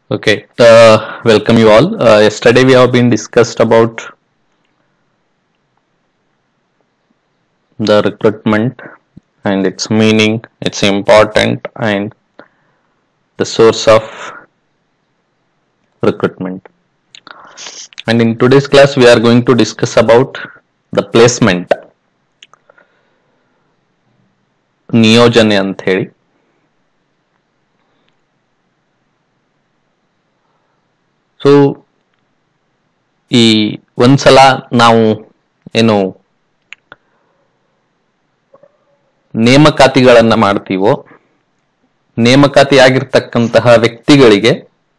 Okay, uh, welcome you all. Uh, yesterday we have been discussed about the recruitment and its meaning, its important and the source of recruitment. And in today's class we are going to discuss about the placement. ನಿಯೋಜನೆ ಅಂತ ಹೇಳಿ so ಈ ಒಂದ್ಸಲ ನಾವು ಏನು ನೇಮಕಾತಿಗಳನ್ನ ಮಾಡ್ತೀವೋ ನೇಮಕಾತಿ ಆಗಿರ್ತಕ್ಕಂತಹ ವ್ಯಕ್ತಿಗಳಿಗೆ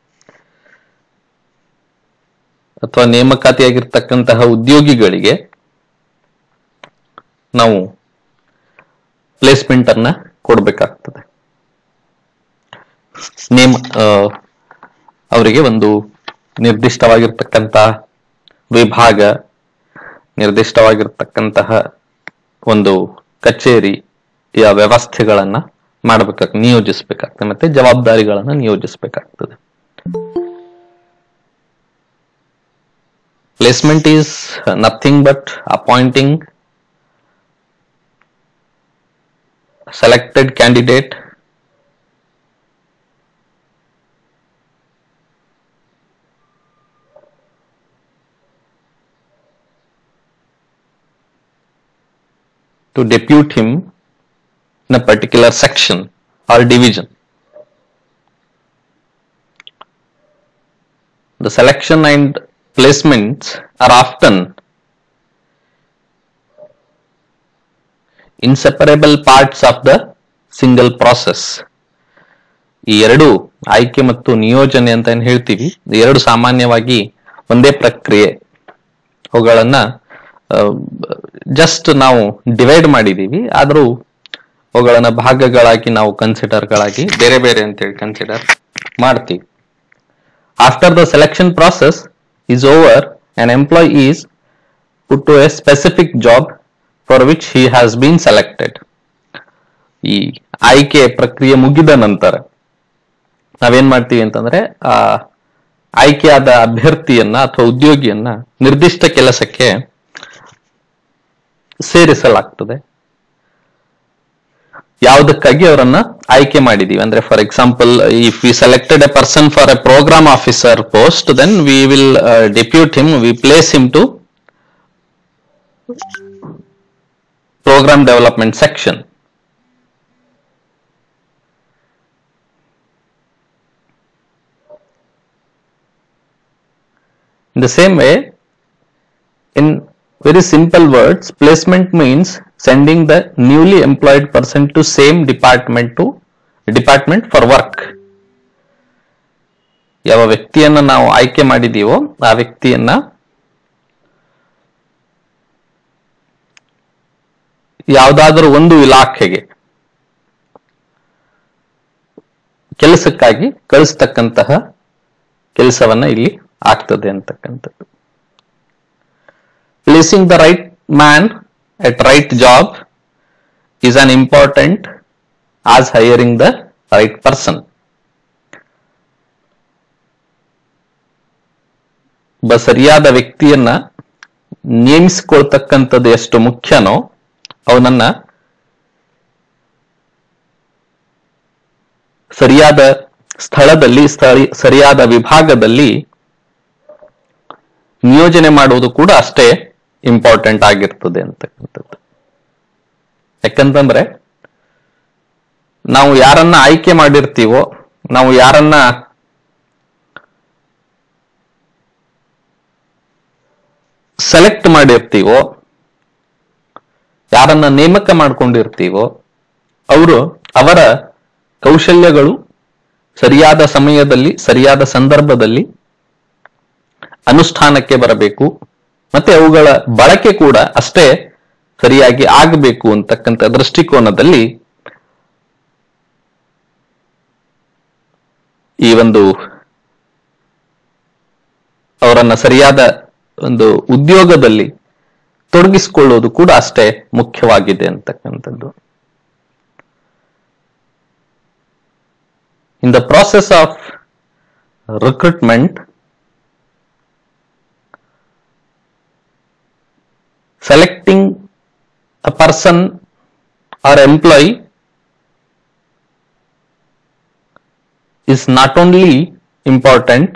ಅಥವಾ ನೇಮಕಾತಿಯಾಗಿರ್ತಕ್ಕಂತಹ ಉದ್ಯೋಗಿಗಳಿಗೆ ನಾವು ಪ್ಲೇಸ್ಮೆಂಟ್ ಅನ್ನ ಕೊಡ್ಬೇಕಾಗ್ತದೆ ನೇಮ ಆ, ಅವರಿಗೆ ಒಂದು ನಿರ್ದಿಷ್ಟವಾಗಿರ್ತಕ್ಕಂತ ವಿಭಾಗ ನಿರ್ದಿಷ್ಟವಾಗಿರ್ತಕ್ಕಂತಹ ಒಂದು ಕಚೇರಿಯ ವ್ಯವಸ್ಥೆಗಳನ್ನ ಮಾಡಬೇಕಾಗ್ ನಿಯೋಜಿಸಬೇಕಾಗ್ತದೆ ಮತ್ತೆ ಜವಾಬ್ದಾರಿಗಳನ್ನ ನಿಯೋಜಿಸಬೇಕಾಗ್ತದೆ placement is nothing but appointing selected candidate to depute him in a particular section or division. The selection and placements are often inseparable parts of the single process ಈ ಎರಡು ಆಯ್ಕೆ ಮತ್ತು ನಿಯೋಜನೆ ಅಂತ ಏನ್ ಹೇಳ್ತೀವಿ ಈ ಎರಡು ಸಾಮಾನ್ಯವಾಗಿ ಒಂದೇ ಪ್ರಕ್ರಿಯೆ ಅವುಗಳನ್ನ ಜಸ್ಟ್ ನಾವು ಡಿವೈಡ್ ಮಾಡಿದೀವಿ ಆದ್ರೂ ಅವುಗಳನ್ನ ಭಾಗಗಳಾಗಿ ನಾವು ಕನ್ಸಿಡರ್ಗಳಾಗಿ ಬೇರೆ ಬೇರೆ ಅಂತೇಳಿ ಕನ್ಸಿಡರ್ ಮಾಡ್ತೀವಿ after the selection process is over an employee is put to a specific job for which he has been selected. ಈ ಆಯ್ಕೆ ಪ್ರಕ್ರಿಯೆ ಮುಗಿದ ನಂತರ ನಾವೇನ್ ಮಾಡ್ತೀವಿ ಅಂತಂದ್ರೆ ಆ ಆಯ್ಕೆಯಾದ ಅಭ್ಯರ್ಥಿಯನ್ನ ಅಥವಾ ಉದ್ಯೋಗಿಯನ್ನ ನಿರ್ದಿಷ್ಟ ಕೆಲಸಕ್ಕೆ ಸೇರಿಸಲಾಗ್ತದೆ ಯಾವುದಕ್ಕಾಗಿ ಅವರನ್ನ ಆಯ್ಕೆ ಮಾಡಿದೀವಿ ಅಂದ್ರೆ for example if we selected a person for a programme officer post then we will depute him we place him to program development section. In the same way, in very simple words, placement means sending the newly employed person to same department to department for work. ಯಾವ ವ್ಯಕ್ತಿಯನ್ನ ನಾವು ಆಯ್ಕೆ ಮಾಡಿದೀವೋ ಆ ವ್ಯಕ್ತಿಯನ್ನ ಯಾವುದಾದರೂ ಒಂದು ಇಲಾಖೆಗೆ ಕೆಲಸಕ್ಕಾಗಿ ಕಳಿಸ್ತಕ್ಕಂತಹ ಕೆಲಸವನ್ನ ಇಲ್ಲಿ ಆಗ್ತದೆ ಅಂತಕ್ಕಂಥದ್ದು placing the right man at right job is an important as hiring the right person ಒಬ್ಬ ಸರಿಯಾದ ವ್ಯಕ್ತಿಯನ್ನ ನೇಮಿಸಿಕೊಳ್ತಕ್ಕಂಥದ್ದು ಎಷ್ಟು ಮುಖ್ಯನೋ ಅವನನ್ನ ಸರಿಯಾದ ಸ್ಥಳದಲ್ಲಿ ಸ್ಥಳಿ- ಸರಿಯಾದ ವಿಭಾಗದಲ್ಲಿ ನಿಯೋಜನೆ ಮಾಡುವುದು ಕೂಡ ಅಷ್ಟೇ ಇಂಪಾರ್ಟೆಂಟ್ ಆಗಿರ್ತದೆ ಅಂತಕ್ಕಂಥದ್ದು ಯಾಕಂತಂದ್ರೆ ನಾವು ಯಾರನ್ನ ಆಯ್ಕೆ ಮಾಡಿರ್ತೀವೋ ನಾವು ಯಾರನ್ನ ಸೆಲೆಕ್ಟ್ ಮಾಡಿರ್ತೀವೋ ಯಾರನ್ನ ನೇಮಕ ಮಾಡ್ಕೊಂಡಿರ್ತೀವೋ ಅವರು ಅವರ ಕೌಶಲ್ಯಗಳು ಸರಿಯಾದ ಸಮಯದಲ್ಲಿ ಸರಿಯಾದ ಸಂದರ್ಭದಲ್ಲಿ ಅನುಷ್ಠಾನಕ್ಕೆ ಬರಬೇಕು ಮತ್ತೆ ಅವುಗಳ ಬಳಕೆ ಕೂಡ ಅಷ್ಟೇ ಸರಿಯಾಗಿ ಆಗಬೇಕು ಅಂತಕ್ಕಂಥ ದೃಷ್ಟಿಕೋನದಲ್ಲಿ ಈ ಒಂದು ಅವರನ್ನ ಸರಿಯಾದ ಒಂದು ಉದ್ಯೋಗದಲ್ಲಿ ತೊಡಗಿಸಿಕೊಳ್ಳುವುದು ಕೂಡ ಅಷ್ಟೇ ಮುಖ್ಯವಾಗಿದೆ ಅಂತಕ್ಕಂಥದ್ದು in the process of recruitment, selecting a person or employee is not only important,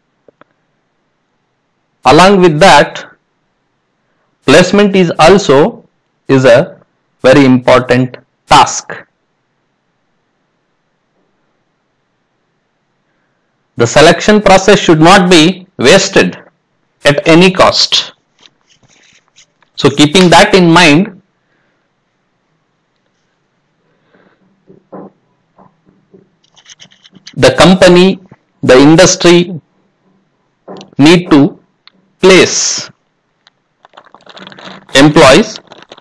along with that, placement is also is a very important task. The selection process should not be wasted at any cost. So keeping that in mind, the company, the industry need to place employees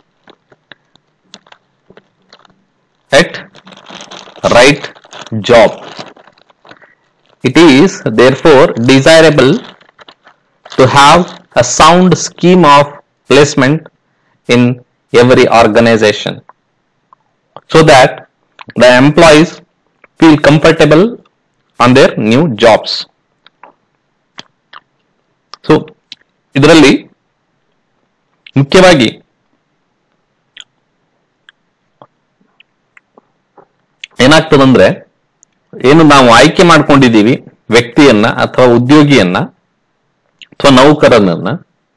at right job. It is therefore desirable to have a sound scheme of placement in every organization so that the employees feel comfortable on their new jobs. So ಇದರಲ್ಲಿ ಮುಖ್ಯವಾಗಿ ಏನಾಗ್ತದಂದ್ರೆ ಏನು ನಾವು ಆಯ್ಕೆ ಮಾಡ್ಕೊಂಡಿದ್ದೀವಿ ವ್ಯಕ್ತಿಯನ್ನ ಅಥವಾ ಉದ್ಯೋಗಿಯನ್ನ ಅಥವಾ ನೌಕರನನ್ನ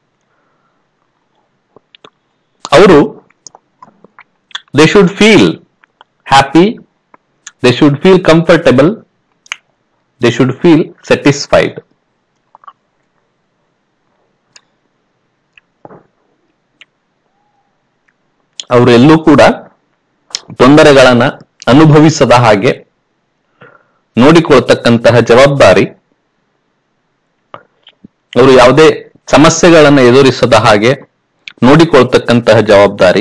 ಅವರು they should feel happy they should feel comfortable they should feel satisfied ಅವರೆಲ್ಲೂ ಕೂಡ ತೊಂದರೆಗಳನ್ನ ಅನುಭವಿಸದ ಹಾಗೆ ನೋಡಿಕೊಳ್ತಕ್ಕಂತಹ ಜವಾಬ್ದಾರಿ ಅವರು ಯಾವುದೇ ಸಮಸ್ಯೆಗಳನ್ನು ಎದುರಿಸದ ಹಾಗೆ ನೋಡಿಕೊಳ್ತಕ್ಕಂತಹ ಜವಾಬ್ದಾರಿ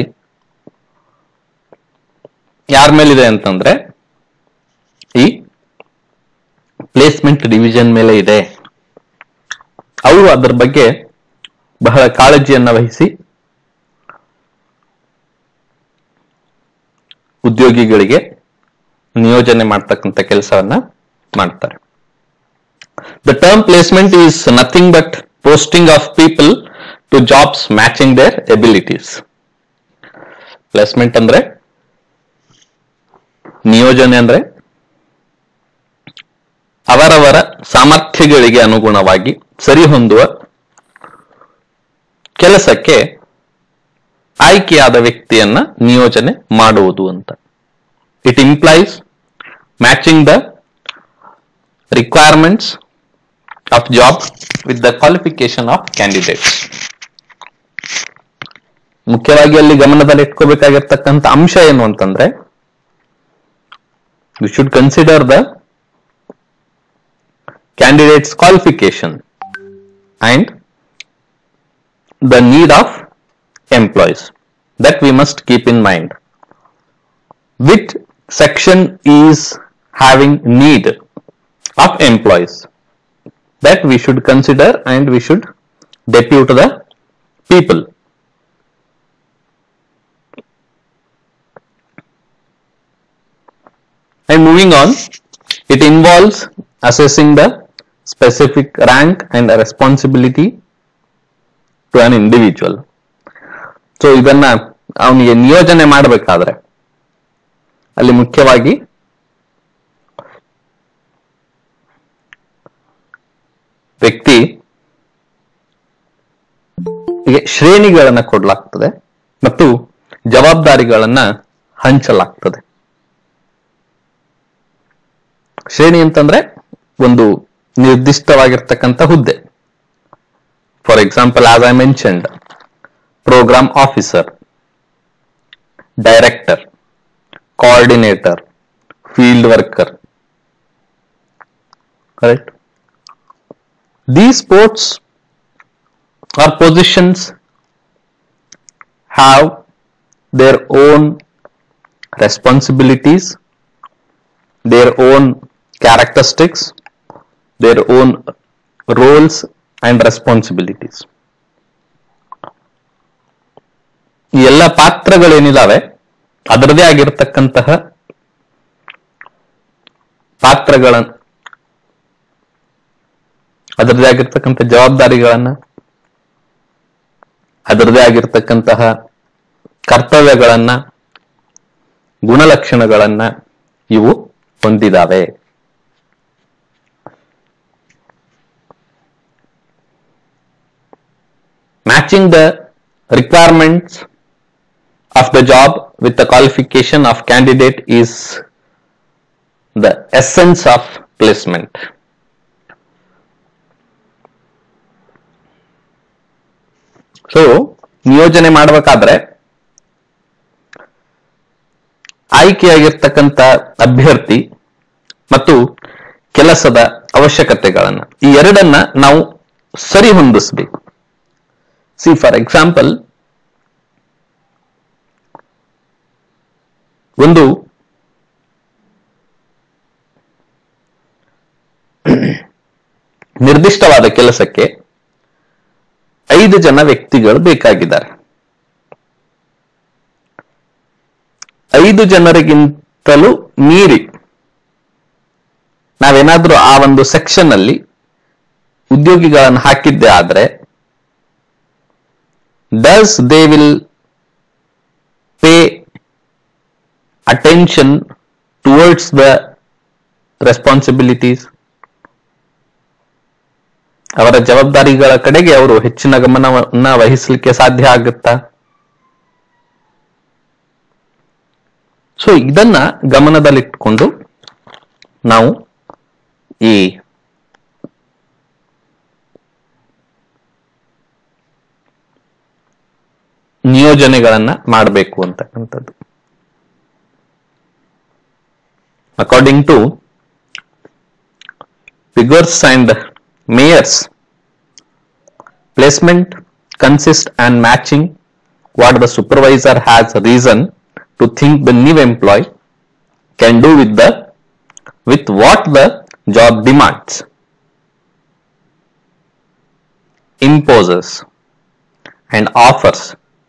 ಯಾರ ಮೇಲಿದೆ ಅಂತಂದ್ರೆ ಈ ಪ್ಲೇಸ್ಮೆಂಟ್ ಡಿವಿಷನ್ ಮೇಲೆ ಇದೆ ಅವರು ಅದರ ಬಗ್ಗೆ ಬಹಳ ಕಾಳಜಿಯನ್ನ ವಹಿಸಿ ಉದ್ಯೋಗಿಗಳಿಗೆ ನಿಯೋಜನೆ ಮಾಡ್ತಕ್ಕಂಥ ಕೆಲಸವನ್ನ ಮಾಡ್ತಾರೆ the term placement is nothing but posting of people to jobs matching their abilities placement ಅಂದ್ರೆ ನಿಯೋಜನೆ ಅಂದ್ರೆ ಅವರವರ ಸಾಮರ್ಥ್ಯಗಳಿಗೆ ಅನುಗುಣವಾಗಿ ಸರಿಹೊಂದುವ ಕೆಲಸಕ್ಕೆ ಆಯ್ಕೆಯಾದ ವ್ಯಕ್ತಿಯನ್ನ ನಿಯೋಜನೆ ಮಾಡುವುದು ಅಂತ it implies matching the requirements of job with the qualification of candidates ಮುಖ್ಯವಾಗಿ ಅಲ್ಲಿ ಗಮನದಲ್ಲಿ ಇಟ್ಕೋಬೇಕಾಗಿರ್ತಕ್ಕಂಥ ಅಂಶ ಏನು ಅಂತಂದ್ರೆ you should consider the candidates qualification and the need of employees that we must keep in mind which section is having need of employees that we should consider and we should depute the people and moving on it involves assessing the specific rank and responsibility to an individual so ಇದನ್ನ ಅವನಿಗೆ ನಿಯೋಜನೆ ಮಾಡಬೇಕಾದ್ರೆ ಅಲ್ಲಿ ಮುಖ್ಯವಾಗಿ ವ್ಯಕ್ತಿ ಗೆ ಶ್ರೇಣಿಗಳನ್ನ ಕೊಡಲಾಗ್ತದೆ ಮತ್ತು ಜವಾಬ್ದಾರಿಗಳನ್ನ ಹಂಚಲಾಗ್ತದೆ ಶ್ರೇಣಿ ಅಂತಂದ್ರೆ ಒಂದು ನಿರ್ದಿಷ್ಟವಾಗಿರ್ತಕ್ಕಂಥ ಹುದ್ದೆ for example as i mentioned program officer director coordinator field worker correct these posts or positions have their own responsibilities their own characteristics their own roles and responsibilities ಈ ಎಲ್ಲ ಪಾತ್ರಗಳೇನಿದಾವೆ ಅದರದೇ ಆಗಿರತಕ್ಕಂತಹ ಪಾತ್ರಗಳ ಅದರದೇ ಆಗಿರ್ತಕ್ಕಂಥ ಜವಾಬ್ದಾರಿಗಳನ್ನ ಅದರದೇ ಆಗಿರ್ತಕ್ಕಂತಹ ಕರ್ತವ್ಯಗಳನ್ನ ಗುಣಲಕ್ಷಣಗಳನ್ನ ಇವು ಹೊಂದಿದಾವೆ matching the requirements of the job with the qualification of candidate is the essence of placement. So ನಿಯೋಜನೆ ಮಾಡಬೇಕಾದ್ರೆ ಆಯ್ಕೆಯಾಗಿರ್ತಕ್ಕಂಥ ಅಭ್ಯರ್ಥಿ ಮತ್ತು ಕೆಲಸದ ಅವಶ್ಯಕತೆಗಳನ್ನ ಈ ಎರಡನ್ನ ನಾವು ಸರಿ ಹೊಂದಿಸ್ಬೇಕು ಸಿ ಫಾರ್ ಎಕ್ಸಾಂಪಲ್ ಒಂದು ನಿರ್ದಿಷ್ಟವಾದ ಕೆಲಸಕ್ಕೆ ಐದು ಜನ ವ್ಯಕ್ತಿಗಳು ಬೇಕಾಗಿದ್ದಾರೆ ಐದು ಜನರಿಗಿಂತಲೂ ಮೀರಿ ನಾವೇನಾದ್ರೂ ಆ ಒಂದು ಸೆಕ್ಷನ್ ಅಲ್ಲಿ ಉದ್ಯೋಗಿಗಳನ್ನು ಹಾಕಿದ್ದೆ ಆದ್ರೆ does they will pay attention towards the responsibilities ಅವರ ಜವಾಬ್ದಾರಿಗಳ ಕಡೆಗೆ ಅವರು ಹೆಚ್ಚಿನ ಗಮನವನ್ನ ವಹಿಸಲಿಕ್ಕೆ ಸಾಧ್ಯ ಆಗುತ್ತಾ ಸೊ ಇದನ್ನ ಗಮನದಲ್ಲಿಟ್ಕೊಂಡು ನಾವು ಈ ನಿಯೋಜನೆಗಳನ್ನ ಮಾಡಬೇಕು ಅಂತಕ್ಕಂಥದ್ದು according to Pigors and Myers placement consist and matching what the supervisor has reason to think the new employee can do with the with what the job demands imposes and offers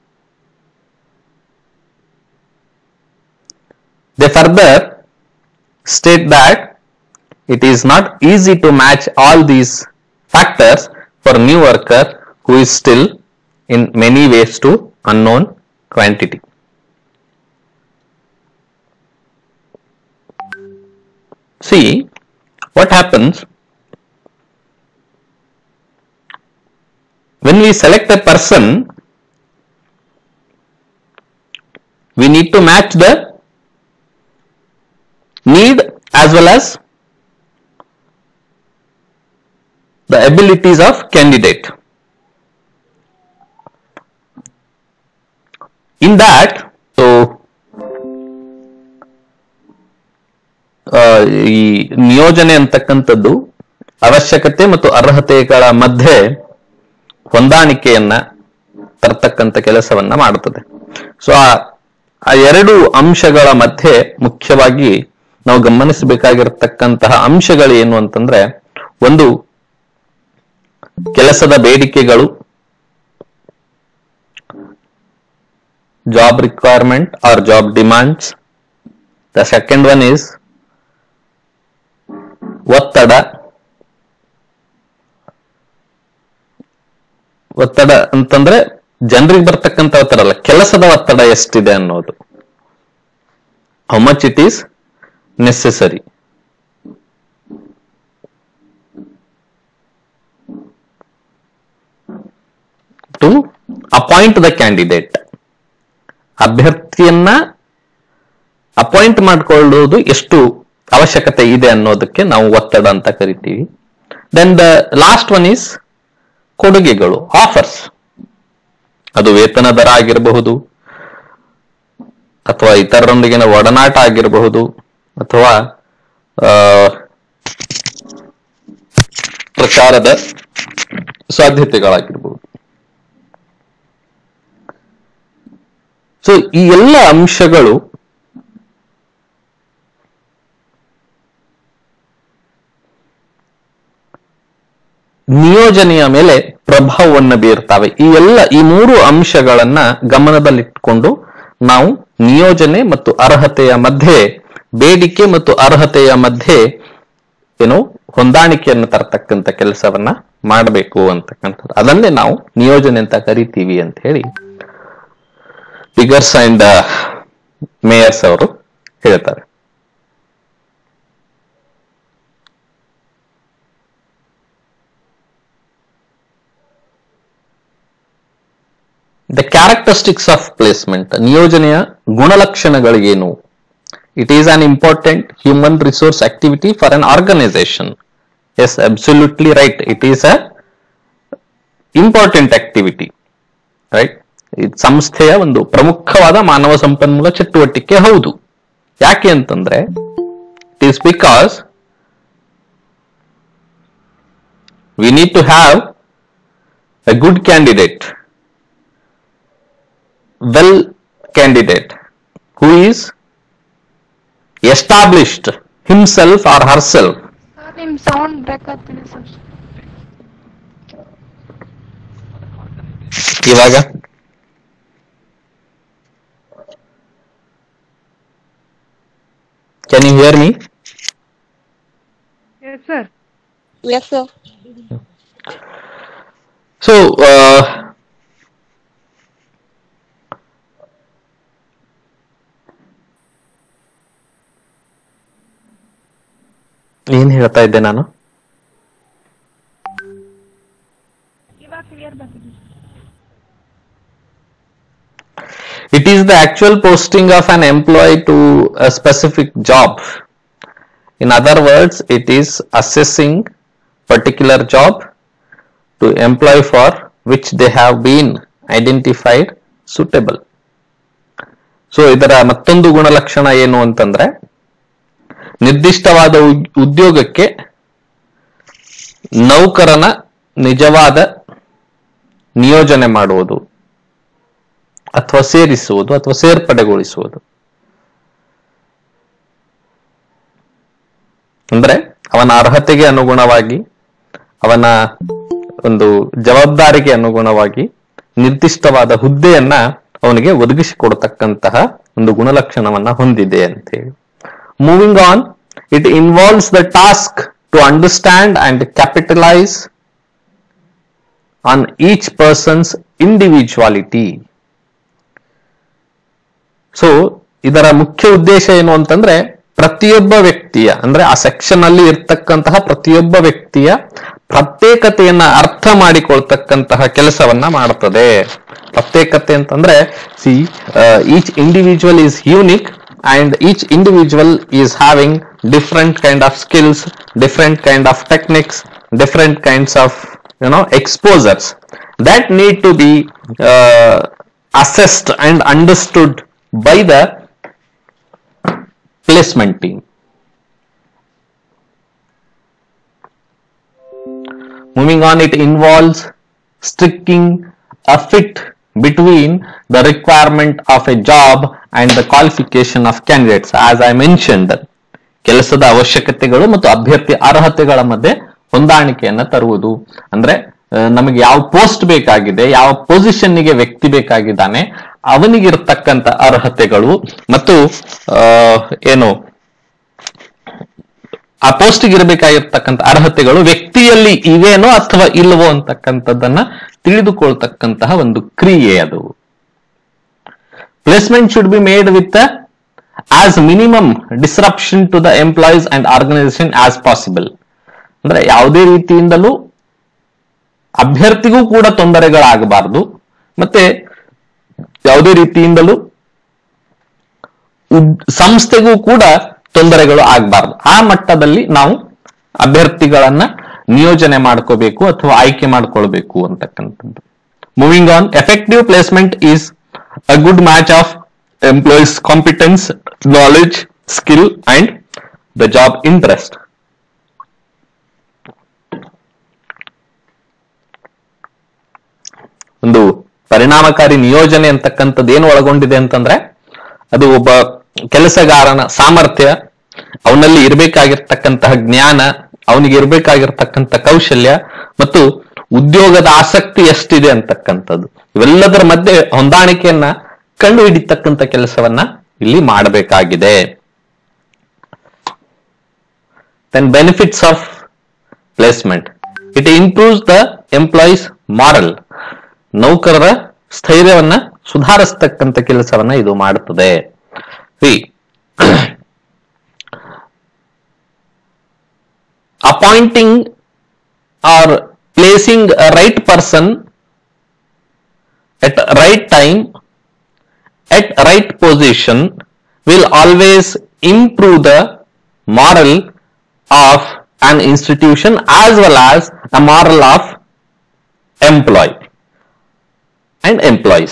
They further state that it is not easy to match all these factors for new worker who is still in many ways to unknown quantity. See what happens when we select a person we need to match the need as well as the abilities of candidate. In that, so ಆ, ಈ ನಿಯೋಜನೆ ಅಂತಕ್ಕಂಥದ್ದು ಅವಶ್ಯಕತೆ ಮತ್ತು ಅರ್ಹತೆಗಳ ಮಧ್ಯೆ ಹೊಂದಾಣಿಕೆಯನ್ನ ತರ್ತಕ್ಕಂಥ ಕೆಲಸವನ್ನ ಮಾಡುತ್ತದೆ ಸೊ ಆ ಆ ಎರಡು ಅಂಶಗಳ ಮಧ್ಯೆ ಮುಖ್ಯವಾಗಿ ನಾವು ಗಮನಿಸಬೇಕಾಗಿರತಕ್ಕಂತಹ ಅಂಶಗಳು ಏನು ಅಂತಂದ್ರೆ ಒಂದು ಕೆಲಸದ ಬೇಡಿಕೆಗಳು job requirement are job demands the second one is ಒತ್ತಡ ಒತ್ತಡ ಅಂತಂದ್ರೆ ಜನರಿಗೆ ಬರ್ತಕ್ಕಂಥ ಒತ್ತಡ ಅಲ್ಲ ಕೆಲಸದ ಒತ್ತಡ ಎಷ್ಟಿದೆ ಅನ್ನೋದು how much it is necessary to appoint the candidate ಅಭ್ಯರ್ಥಿಯನ್ನ ಅಪಾಯಿಂಟ್ ಮಾಡಿಕೊಳ್ಳುವುದು ಎಷ್ಟು ಅವಶ್ಯಕತೆ ಇದೆ ಅನ್ನೋದಕ್ಕೆ ನಾವು ಒತ್ತಡ ಅಂತ ಕರಿತೀವಿ then the last one is ಕೊಡುಗೆಗಳು ಆಫರ್ಸ್ ಅದು ವೇತನ ದರ ಆಗಿರಬಹುದು ಅಥವಾ ಇತರರೊಂದಿಗಿನ ಒಡನಾಟ ಆಗಿರಬಹುದು ಅಥವಾ ಆ, ಪ್ರಚಾರದ ಸಾಧ್ಯತೆಗಳಾಗಿರಬಹುದು ಸೊ ಈ ಎಲ್ಲ ಅಂಶಗಳು ನಿಯೋಜನೆಯ ಮೇಲೆ ಪ್ರಭಾವವನ್ನು ಬೀರ್ತಾವೆ ಈ ಎಲ್ಲ ಈ ಮೂರು ಅಂಶಗಳನ್ನ ಗಮನದಲ್ಲಿಟ್ಕೊಂಡು ನಾವು ನಿಯೋಜನೆ ಮತ್ತು ಅರ್ಹತೆಯ ಮಧ್ಯೆ ಬೇಡಿಕೆ ಮತ್ತು ಅರ್ಹತೆಯ ಮಧ್ಯೆ ಏನು ಹೊಂದಾಣಿಕೆಯನ್ನು ತರತಕ್ಕಂತ ಕೆಲಸವನ್ನ ಮಾಡಬೇಕು ಅಂತಕ್ಕಂಥದ್ದು ಅದನ್ನೇ ನಾವು ನಿಯೋಜನೆ ಅಂತ ಕರಿತೀವಿ ಅಂತ ಹೇಳಿ ಫಿಗರ್ಸ್ ಅಂಡ್ ಮೇಯರ್ಸ್ ಅವರು ಹೇಳ್ತಾರೆ ದ ಕ್ಯಾರೆಕ್ಟರಿಸ್ಟಿಕ್ಸ್ ಆಫ್ ಪ್ಲೇಸ್ಮೆಂಟ್ ನಿಯೋಜನೆಯ ಗುಣಲಕ್ಷಣಗಳೇನು it is an important human resource activity for an organisation yes absolutely right it is a important activity right ಇದು ಸಂಸ್ಥೆಯ ಒಂದು ಪ್ರಮುಖವಾದ ಮಾನವ ಸಂಪನ್ಮೂಲ ಚಟುವಟಿಕೆ ಹೌದು ಯಾಕೆ ಅಂತಂದ್ರೆ it is because we need to have a good candidate well candidate who is established himself or herself sir ನಿಮ್ ಸೌಂಡ್ ಬ್ರೇಕ್ ಆಗ್ತಿದೆ ಸರ್ ಇವಾಗ can you hear me yes sir Yes, sir. So ಏನ್ ಹೇಳ್ತಾ ಇದ್ದೆ ನಾನು ಇವಾಗ clear ಬರ್ತಿದೆ It is the actual posting of an employee to a specific job. In other words, it is assessing particular job to employ for which they have been identified suitable. So ಇದರ ಮತ್ತೊಂದು ಗುಣಲಕ್ಷಣ ಏನು ಅಂತಂದ್ರೆ ನಿರ್ದಿಷ್ಟವಾದ ಉದ್- ಉದ್ಯೋಗಕ್ಕೆ ನೌಕರನ ನಿಜವಾದ ನಿಯೋಜನೆ ಮಾಡುವುದು ಅಥವಾ ಸೇರಿಸುವುದು ಅಥವಾ ಸೇರ್ಪಡೆಗೊಳಿಸುವುದು ಅಂದ್ರೆ ಅವನ ಅರ್ಹತೆಗೆ ಅನುಗುಣವಾಗಿ ಅವನ ಒಂದು ಜವಾಬ್ದಾರಿಗೆ ಅನುಗುಣವಾಗಿ ನಿರ್ದಿಷ್ಟವಾದ ಹುದ್ದೆಯನ್ನ ಅವನಿಗೆ ಒದಗಿಸಿಕೊಡ್ತಕ್ಕಂತಹ ಒಂದು ಗುಣಲಕ್ಷಣವನ್ನ ಹೊಂದಿದೆ ಅಂತ ಹೇಳಿ moving on it involves the task to understand and capitalise on each person's individuality so ಇದರ ಮುಖ್ಯ ಉದ್ದೇಶ ಏನು ಅಂತಂದ್ರೆ ಪ್ರತಿಯೊಬ್ಬ ವ್ಯಕ್ತಿಯ ಅಂದ್ರೆ ಆ ಸೆಕ್ಷನ್ ಅಲ್ಲಿ ಇರ್ತಕ್ಕಂತಹ ಪ್ರತಿಯೊಬ್ಬ ವ್ಯಕ್ತಿಯ ಪ್ರತ್ಯೇಕತೆಯನ್ನ ಅರ್ಥ ಮಾಡಿಕೊಳ್ತಕ್ಕಂತಹ ಕೆಲಸವನ್ನ ಮಾಡುತ್ತದೆ ಪ್ರತ್ಯೇಕತೆ ಅಂತಂದ್ರೆ see each individual is unique and each individual is having different kind of skills different kind of techniques different kinds of you know exposures that need to be uh, assessed and understood by the placement team moving on it involves striking a fit between the requirement of a job and the qualification of candidates as i mentioned ಕೆಲಸದ ಅವಶ್ಯಕತೆಗಳು ಮತ್ತು ಅಭ್ಯರ್ಥಿ ಅರ್ಹತೆಗಳ ಮಧ್ಯೆ ಹೊಂದಾಣಿಕೆಯನ್ನ ತರುವುದು ಅಂದ್ರೆ ಆ, ನಮಗೆ ಯಾವ ಪೋಸ್ಟ್ ಬೇಕಾಗಿದೆ ಯಾವ ಪೊಸಿಷನ್ನಿಗೆ ವ್ಯಕ್ತಿ ಬೇಕಾಗಿದ್ದಾನೆ ಅವನಿಗಿರ್ತಕ್ಕಂಥ ಅರ್ಹತೆಗಳು ಮತ್ತು ಆ, ಏನು ಆ ಪೋಸ್ಟ್ಗೆ ಇರಬೇಕಾಗಿರ್ತಕ್ಕಂಥ ಅರ್ಹತೆಗಳು ವ್ಯಕ್ತಿಯಲ್ಲಿ ಇವೇನೋ ಅಥವಾ ಇಲ್ವೋ ಅಂತಕ್ಕಂಥದ್ದನ್ನ ತಿಳಿದುಕೊಳ್ತಕ್ಕಂತಹ ಒಂದು ಕ್ರಿಯೆ ಅದು placement should be made with as minimum disruption to the employees and organisation as possible ಅಂದ್ರೆ ಯಾವುದೇ ರೀತಿಯಿಂದಲೂ ಅಭ್ಯರ್ಥಿಗೂ ಕೂಡ ತೊಂದರೆಗಳಾಗಬಾರದು ಮತ್ತೆ ಯಾವುದೇ ರೀತಿಯಿಂದಲೂ ಉದ್- ಸಂಸ್ಥೆಗೂ ಕೂಡ ತೊಂದರೆಗಳು ಆಗಬಾರ್ದು ಆ ಮಟ್ಟದಲ್ಲಿ ನಾವು ಅಭ್ಯರ್ಥಿಗಳನ್ನ ನಿಯೋಜನೆ ಮಾಡ್ಕೋಬೇಕು ಅಥವಾ ಆಯ್ಕೆ ಮಾಡ್ಕೊಳ್ಬೇಕು ಅಂತಕ್ಕಂಥದ್ದು moving on effective placement is a good match of employees competence knowledge skill and the job interest ಒಂದು ಪರಿಣಾಮಕಾರಿ ನಿಯೋಜನೆ ಅಂತಕ್ಕಂಥದ್ದು ಏನು ಒಳಗೊಂಡಿದೆ ಅಂತಂದ್ರೆ ಅದು ಒಬ್ಬ ಕೆಲಸಗಾರನ ಸಾಮರ್ಥ್ಯ ಅವನಲ್ಲಿ ಇರಬೇಕಾಗಿರ್ತಕ್ಕಂತಹ ಜ್ಞಾನ ಅವನಿಗೆ ಇರಬೇಕಾಗಿರ್ತಕ್ಕಂಥ ಕೌಶಲ್ಯ ಮತ್ತು ಉದ್ಯೋಗದ ಆಸಕ್ತಿ ಎಷ್ಟಿದೆ ಅಂತಕ್ಕಂಥದ್ದು ಇವೆಲ್ಲದರ ಮಧ್ಯೆ ಹೊಂದಾಣಿಕೆಯನ್ನ ಕಂಡು ಹಿಡಿತಕ್ಕಂಥ ಕೆಲಸವನ್ನ ಇಲ್ಲಿ ಮಾಡಬೇಕಾಗಿದೆ then benefits of placement it improves the employees morale ನೌಕರರ ಸ್ಥೈರ್ಯವನ್ನ ಸುಧಾರಿಸ್ತಕ್ಕಂಥ ಕೆಲಸವನ್ನ ಇದು ಮಾಡುತ್ತದೆ see appointing or placing a right person at right time at right position will always improve the moral of an institution as well as the moral of employee and employees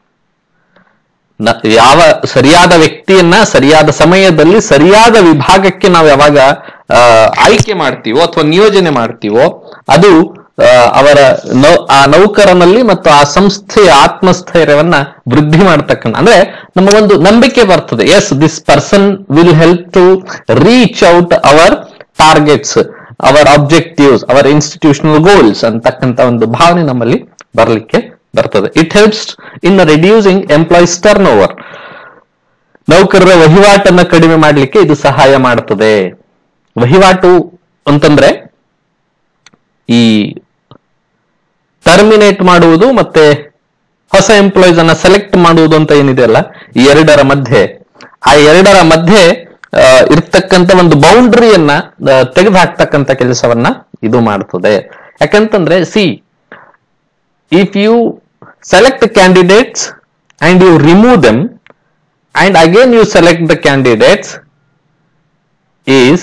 ನ- ಯಾವ ಸರಿಯಾದ ವ್ಯಕ್ತಿಯನ್ನ ಸರಿಯಾದ ಸಮಯದಲ್ಲಿ ಸರಿಯಾದ ವಿಭಾಗಕ್ಕೆ ನಾವು ಯಾವಾಗ ಆ, ಆಯ್ಕೆ ಮಾಡ್ತೀವೋ ಅಥವಾ ನಿಯೋಜನೆ ಮಾಡ್ತೀವೋ ಅದು ಆ, ಅವರ ನೌ- ಆ ನೌಕರನಲ್ಲಿ ಮತ್ತು ಆ ಸಂಸ್ಥೆಯ ಆತ್ಮಸ್ಥೈರ್ಯವನ್ನ ವೃದ್ಧಿ ಮಾಡ್ತಕ್ಕಂಥ ಅಂದ್ರೆ ನಮಗೊಂದು ನಂಬಿಕೆ ಬರ್ತದೆ yes this person will help to reach out our targets our objectives our institutional goals ಅಂತಕ್ಕಂಥ ಒಂದು ಭಾವನೆ ನಮ್ಮಲ್ಲಿ ಬರಲಿಕ್ಕೆ ಬರ್ತದೆ it helps in reducing employees turnover ನೌಕರರ ವಹಿವಾಟನ್ನ ಕಡಿಮೆ ಮಾಡಲಿಕ್ಕೆ ಇದು ಸಹಾಯ ಮಾಡುತ್ತದೆ ವಹಿವಾಟು ಅಂತಂದ್ರೆ ಈ ಟರ್ಮಿನೇಟ್ ಮಾಡುವುದು ಮತ್ತೆ ಹೊಸ ಎಂಪ್ಲಾಯೀಸ್ ಅನ್ನ ಸೆಲೆಕ್ಟ್ ಮಾಡುವುದು ಅಂತ ಏನಿದೆಯಲ್ಲ ಈ ಎರಡರ ಮಧ್ಯೆ ಆ ಎರಡರ ಮಧ್ಯೆ ಆ, ಇರ್ತಕ್ಕಂಥ ಒಂದು ಬೌಂಡ್ರಿಯನ್ನ ತೆಗೆದು ಹಾಕ್ತಕ್ಕಂಥ ಕೆಲಸವನ್ನ ಇದು ಮಾಡ್ತದೆ ಯಾಕಂತಂದ್ರೆ see if you select the candidates and you remove them and again you select the candidates is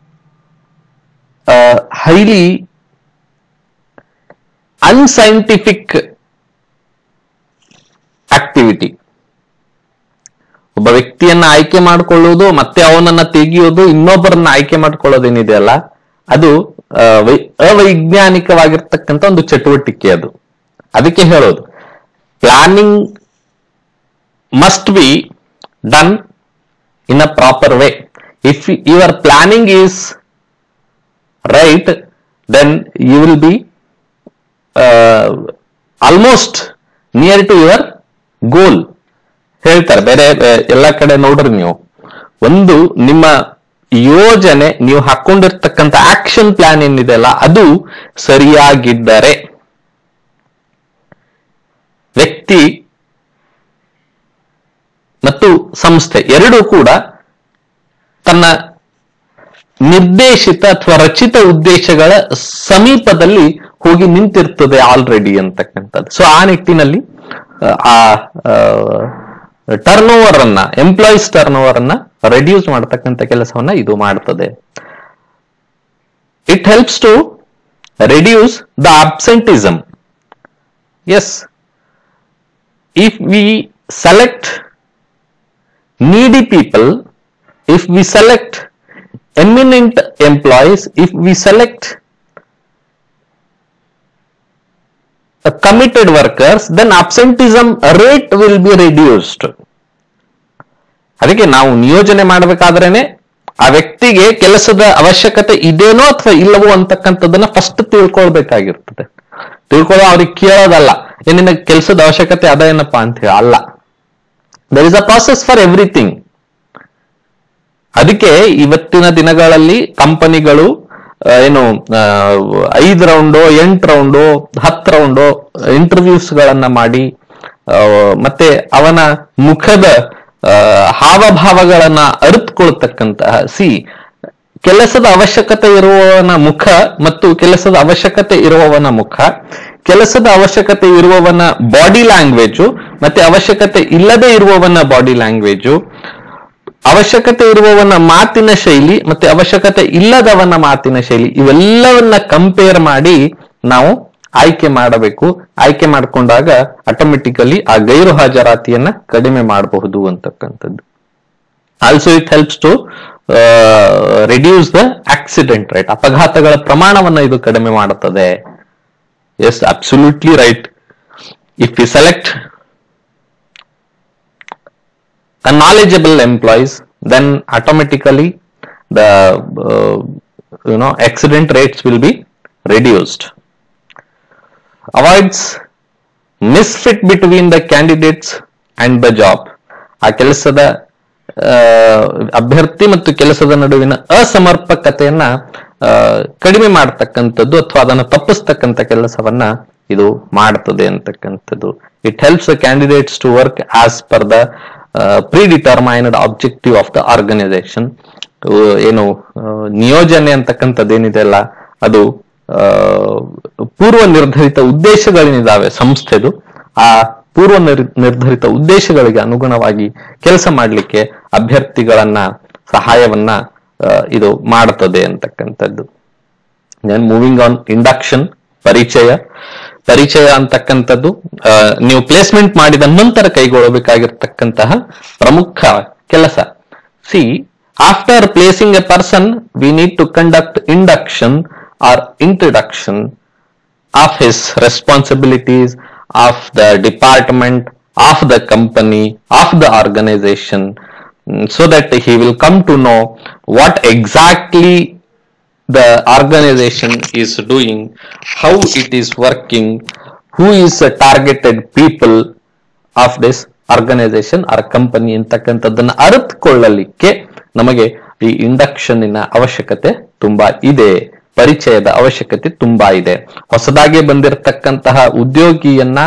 uh, highly unscientific activity ಒಬ್ಬ ವ್ಯಕ್ತಿಯನ್ನ ಆಯ್ಕೆ ಮಾಡ್ಕೊಳ್ಳೋದು ಮತ್ತೆ ಅವನನ್ನ ತೆಗೆಯೋದು ಇನ್ನೊಬ್ಬರನ್ನ ಆಯ್ಕೆ ಮಾಡ್ಕೊಳ್ಳೋದೇನಿದೆಯಲ್ಲ ಅದು ಆ, ವೈ- ಅವೈಜ್ಞಾನಿಕವಾಗಿರ್ತಕ್ಕಂಥ ಒಂದು ಚಟುವಟಿಕೆ ಅದು ಅದಕ್ಕೆ ಹೇಳೋದು planning must be done in a proper way if your planning is right then you will be almost near to your goal ಹೇಳ್ತಾರೆ ಬೇರೆ ಆ, ಎಲ್ಲ ಕಡೆ ನೋಡ್ರಿ ನೀವು ಒಂದು ನಿಮ್ಮ ಯೋಜನೆ ನೀವು ಹಾಕೊಂಡಿರ್ತಕ್ಕಂಥ ಆಕ್ಷನ್ ಪ್ಲಾನ್ ಏನಿದೆಯಲ್ಲ ಅದು ಸರಿಯಾಗಿದ್ದರೆ ವ್ಯಕ್ತಿ ಮತ್ತು ಸಂಸ್ಥೆ ಎರಡೂ ಕೂಡ ತನ್ನ ನಿರ್ದೇಶಿತ ಅಥವಾ ರಚಿತ ಉದ್ದೇಶಗಳ ಸಮೀಪದಲ್ಲಿ ಹೋಗಿ ನಿಂತಿರ್ತದೆ ಆಲ್ರೆಡಿ ಅಂತಕ್ಕಂಥದ್ದು ಸೊ ಆ ನಿಟ್ಟಿನಲ್ಲಿ ಆ ಟರ್ನ್ ಓವರ್ ಅನ್ನ ಎಂಪ್ಲಾಯೀಸ್ ಟರ್ನ್ ಓವರ್ ಅನ್ನ ರೆಡ್ಯೂಸ್ ಮಾಡತಕ್ಕಂಥ ಕೆಲಸವನ್ನ ಇದು ಮಾಡ್ತದೆ it helps to reduce the absenteeism yes if we select needy people, if we select eminent employees, if we select uh, committed workers, then absenteeism rate will be reduced. ಅದಕ್ಕೆ ನಾವು ನಿಯೋಜನೆ ಮಾಡಬೇಕಾದ್ರೇನೆ ಆ ವ್ಯಕ್ತಿಗೆ ಕೆಲಸದ ಅವಶ್ಯಕತೆ ಇದೇನೋ ಅಥವಾ ಇಲ್ಲವೋ ಅಂತಕ್ಕಂಥದ್ದನ್ನ ಫಸ್ಟ್ ತಿಳ್ಕೊಳ್ಬೇಕಾಗಿರ್ತದೆ ತಿಳ್ಕೊಳ್ಳೋ ಅವ್ರಿಗೆ ಕೇಳೋದಲ್ಲ ಏನಿನ ಕೆಲಸದ ಅವಶ್ಯಕತೆ ಅದ ಏನಪ್ಪ ಅಂತ ಹೇಳಿ ಅಲ್ಲ there is a process for everything ಅದಕ್ಕೆ ಇವತ್ತಿನ ದಿನಗಳಲ್ಲಿ ಕಂಪನಿಗಳು ಆ, ಏನು ಆ, ಐದು ರೌಂಡು ಎಂಟು ರೌಂಡು ಹತ್ತು ರೌಂಡು ಇಂಟರ್ವ್ಯೂಸ್ ಗಳನ್ನ ಮಾಡಿ ಆ, ಮತ್ತೆ ಅವನ ಮುಖದ ಆ, ಹಾವಭಾವಗಳನ್ನ ಅರಿತುಕೊಳ್ತಕ್ಕಂತಹ ಸಿ ಕೆಲಸದ ಅವಶ್ಯಕತೆ ಇರುವವನ ಮುಖ ಮತ್ತು ಕೆಲಸದ ಅವಶ್ಯಕತೆ ಇರುವವನ ಮುಖ ಕೆಲಸದ ಅವಶ್ಯಕತೆ ಇರುವವನ ಬಾಡಿ ಲ್ಯಾಂಗ್ವೇಜು ಮತ್ತೆ ಅವಶ್ಯಕತೆ ಇಲ್ಲದೆ ಇರುವವನ ಬಾಡಿ ಲ್ಯಾಂಗ್ವೇಜು ಅವಶ್ಯಕತೆ ಇರುವವನ ಮಾತಿನ ಶೈಲಿ ಮತ್ತೆ ಅವಶ್ಯಕತೆ ಇಲ್ಲದವನ ಮಾತಿನ ಶೈಲಿ ಇವೆಲ್ಲವನ್ನ ಕಂಪೇರ್ ಮಾಡಿ ನಾವು ಆಯ್ಕೆ ಮಾಡಬೇಕು ಆಯ್ಕೆ ಮಾಡಿಕೊಂಡಾಗ ಆಟೋಮೆಟಿಕಲಿ ಆ ಗೈರು ಹಾಜರಾತಿಯನ್ನ ಕಡಿಮೆ ಮಾಡಬಹುದು ಅಂತಕ್ಕಂಥದ್ದು also it helps to reduce the accident right ಅಪಘಾತಗಳ ಪ್ರಮಾಣವನ್ನ ಇದು ಕಡಿಮೆ ಮಾಡುತ್ತದೆ yes absolutely right if you select the knowledgeable employees then automatically the uh, you know accident rates will be reduced avoids misfit between the candidates and the job ಆ ಕೆಲಸದ ಆ, ಅಭ್ಯರ್ಥಿ ಮತ್ತು ಕೆಲಸದ ನಡುವಿನ ಅಸಮರ್ಪಕತೆಯನ್ನ ಆ, ಕಡಿಮೆ ಮಾಡ್ತಕ್ಕಂಥದ್ದು ಅಥವಾ ಅದನ್ನು ತಪ್ಪಿಸ್ತಕ್ಕಂಥ ಕೆಲಸವನ್ನ ಇದು ಮಾಡ್ತದೆ ಅಂತಕ್ಕಂಥದ್ದು it helps candidates to work as per the predetermined objective of the organisation ಏನು ಆ, ನಿಯೋಜನೆ ಅಂತಕ್ಕಂಥದ್ದು ಏನಿದೆ ಅಲ್ಲ ಅದು ಆ, ಪೂರ್ವ ನಿರ್ಧರಿತ ಉದ್ದೇಶಗಳೇನಿದಾವೆ ಸಂಸ್ಥೆದು ಆ ಪೂರ್ವ ನಿರ್- ನಿರ್ಧರಿತ ಉದ್ದೇಶಗಳಿಗೆ ಅನುಗುಣವಾಗಿ ಕೆಲಸ ಮಾಡಲಿಕ್ಕೆ ಅಭ್ಯರ್ಥಿಗಳನ್ನ ಸಹಾಯವನ್ನ ಆ, ಇದು ಮಾಡುತ್ತದೆ ಅಂತಕ್ಕಂಥದ್ದು ದೆನ್ ಮೂವಿಂಗ್ ಆನ್ ಇಂಡಕ್ಷನ್ ಪರಿಚಯ ಪರಿಚಯ ಅಂತಕ್ಕಂಥದ್ದು ಆ, ನೀವು ಪ್ಲೇಸ್ಮೆಂಟ್ ಮಾಡಿದ ನಂತರ ಕೈಗೊಳ್ಳಬೇಕಾಗಿರ್ತಕ್ಕಂತಹ ಪ್ರಮುಖ ಕೆಲಸ see after placing a person we need to conduct induction or introduction of his responsibilities of the department of the company of the organization mm, so that he will come to know what exactly the organization is doing how it is working who is the targeted people of this organisation or company ಅಂತಕ್ಕಂಥದ್ದನ್ನ ಅರಿತುಕೊಳ್ಳಲಿಕ್ಕೆ ನಮಗೆ ಈ ಇಂಡಕ್ಷನ್ನಿನ ಅವಶ್ಯಕತೆ ತುಂಬಾ ಇದೆ ಪರಿಚಯದ ಅವಶ್ಯಕತೆ ತುಂಬಾ ಇದೆ ಹೊಸದಾಗಿ ಬಂದಿರತಕ್ಕಂತಹ ಉದ್ಯೋಗಿಯನ್ನ